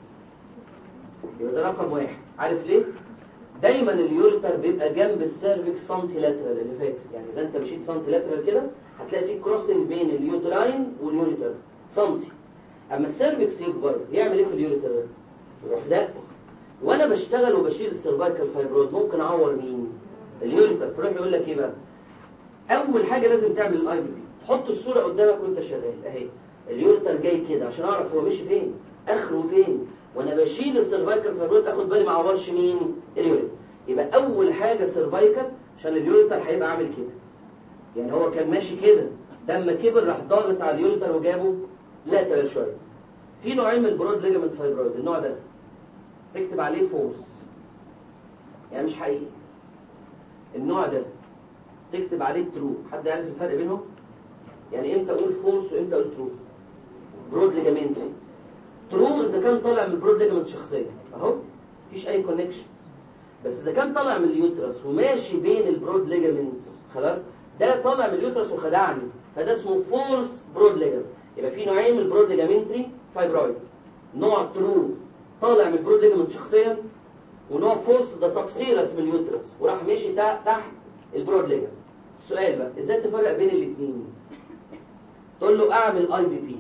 يبقى ده رقم واحد عارف ليه دايما اليوريتر بيبقى جنب السيرفكس سنتي لاترال اللي فاكر يعني اذا انت مشيت سنتي لاترال كده هتلاقي في كروسنج بين اليوتراين واليوريتر سنتي اما السيرفكس يكبر يعمل ايه في اليوريتر ده يروح زقه وانا بشتغل وبشيل السيرفايكال فايبرويد ممكن اعور مين اليوريتر فيروح يقول لك ايه بقى اول حاجه لازم تعمل الاي بي بي حط الصوره قدامك وانت شغال اهي اليوريتر جاي كده عشان اعرف هو ماشي فين اخره فين وانا بشيل السيرفايكال فايبرويد اخد بالي ما اعورش مين اليوريتر يبقى اول حاجه سيرفايكال عشان اليوريتر هيبقى عامل كده يعني هو كان ماشي كده لما كبر راح ضاغط على اليوريتر وجابه لاترال شويه في نوعين من البرود ليجامنت فايبرويد النوع ده اكتب عليه فورس يعني مش حقيقي النوع ده تكتب عليه ترو حد عارف الفرق بينهم يعني امتى اقول فورس وامتى اقول ترو برود ليجامنت ترو اذا كان طالع من البرود ليجامنت شخصيا اهو مفيش اي كونكشن بس اذا كان طالع من اليوترس وماشي بين البرود ليجامنت خلاص ده طالع من اليوترس وخدعني فده اسمه فورس برود ليجامنت يبقى في نوعين من البرود ليجامنتري فايبرويد نوع ترو طالع من البرود ليجامنت شخصيا ونوع فورس ده سبسيرس من اليوترس وراح ماشي تحت البرود ليجامنت السؤال بقى ازاي تفرق بين الاثنين تقول له اعمل اي بي بي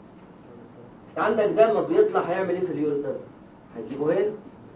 عندك دم بيطلع هيعمل ايه في اليوريتر هتجيبه هنا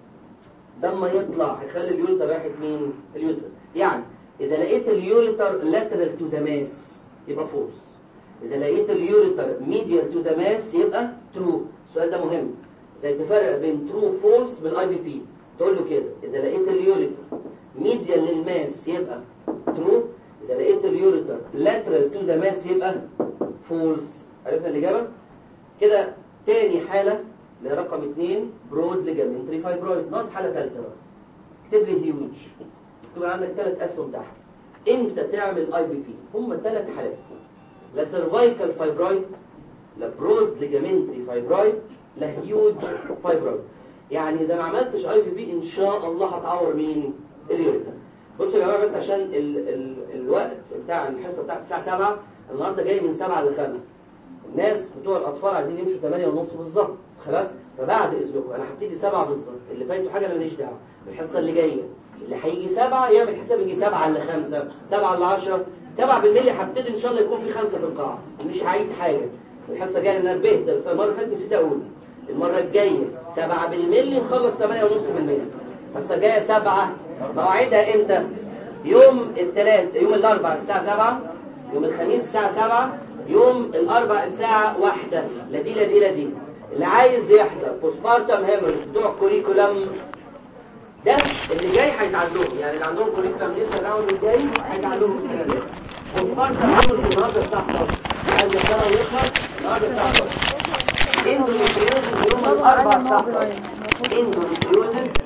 دم يطلع هيخلي اليوريتر رايحه مين اليوريتر يعني اذا لقيت اليوريتر لاترال تو ذا ماس يبقى فورس اذا لقيت اليوريتر ميديال تو ذا ماس يبقى ترو السؤال ده مهم ازاي تفرق بين ترو فورس بالاي بي بي تقول له كده اذا لقيت اليوريتر ميديال للماس يبقى ترو اذا لقيت اليوريتر لاترال تو ذا ماس يبقى فولس عرفنا الاجابه كده تاني حاله اللي هي رقم اثنين برود ليجامنتري فايبرويد ناقص حاله ثالثه بقى اكتب لي هيوج اكتب عندك ثلاث اسهم تحت امتى تعمل اي بي بي هم ثلاث حالات لا سيرفايكال فايبرويد لا برود ليجامنتري فايبرويد لا هيوج فايبرويد يعني اذا ما عملتش اي بي بي ان شاء الله هتعور مين اليوريتر بصوا يا جماعه بس عشان ال ال الوقت بتاع الحصه بتاعت الساعه 7 النهارده جاي من 7 ل 5 الناس بتوع الاطفال عايزين يمشوا 8 ونص بالظبط خلاص فبعد اذنكم انا هبتدي 7 بالظبط اللي فايته حاجه انا ماليش دعوه الحصه اللي جايه اللي هيجي 7 يعمل حساب يجي 7 ل 5 7 ل 10 7 بالملي هبتدي ان شاء الله يكون في 5 في القاعه مش هعيد حاجه الحصه الجايه انا نبهت بس المره اللي فاتت نسيت اقول المره الجايه 7 بالملي نخلص 8 ونص بالملي الحصه الجايه 7 مواعيدها امتى يوم الثلاث يوم الاربعاء الساعه 7 يوم الخميس الساعه 7 يوم الاربع الساعه واحدة لا دي لا دي لا دي اللي عايز يحضر بوسبارتم هيمرج بتوع كوريكولم ده اللي جاي هيتعلمهم يعني اللي عندهم كوريكولم لسه الراوند الجاي هيتعلمهم الكلام ده بوسبارتم هيمرج النهارده الساعه 11 عايز يشتغل ويخلص النهارده الساعه 11 اندوميتريوزز يوم الاربع الساعه 11 اندوميتريوزز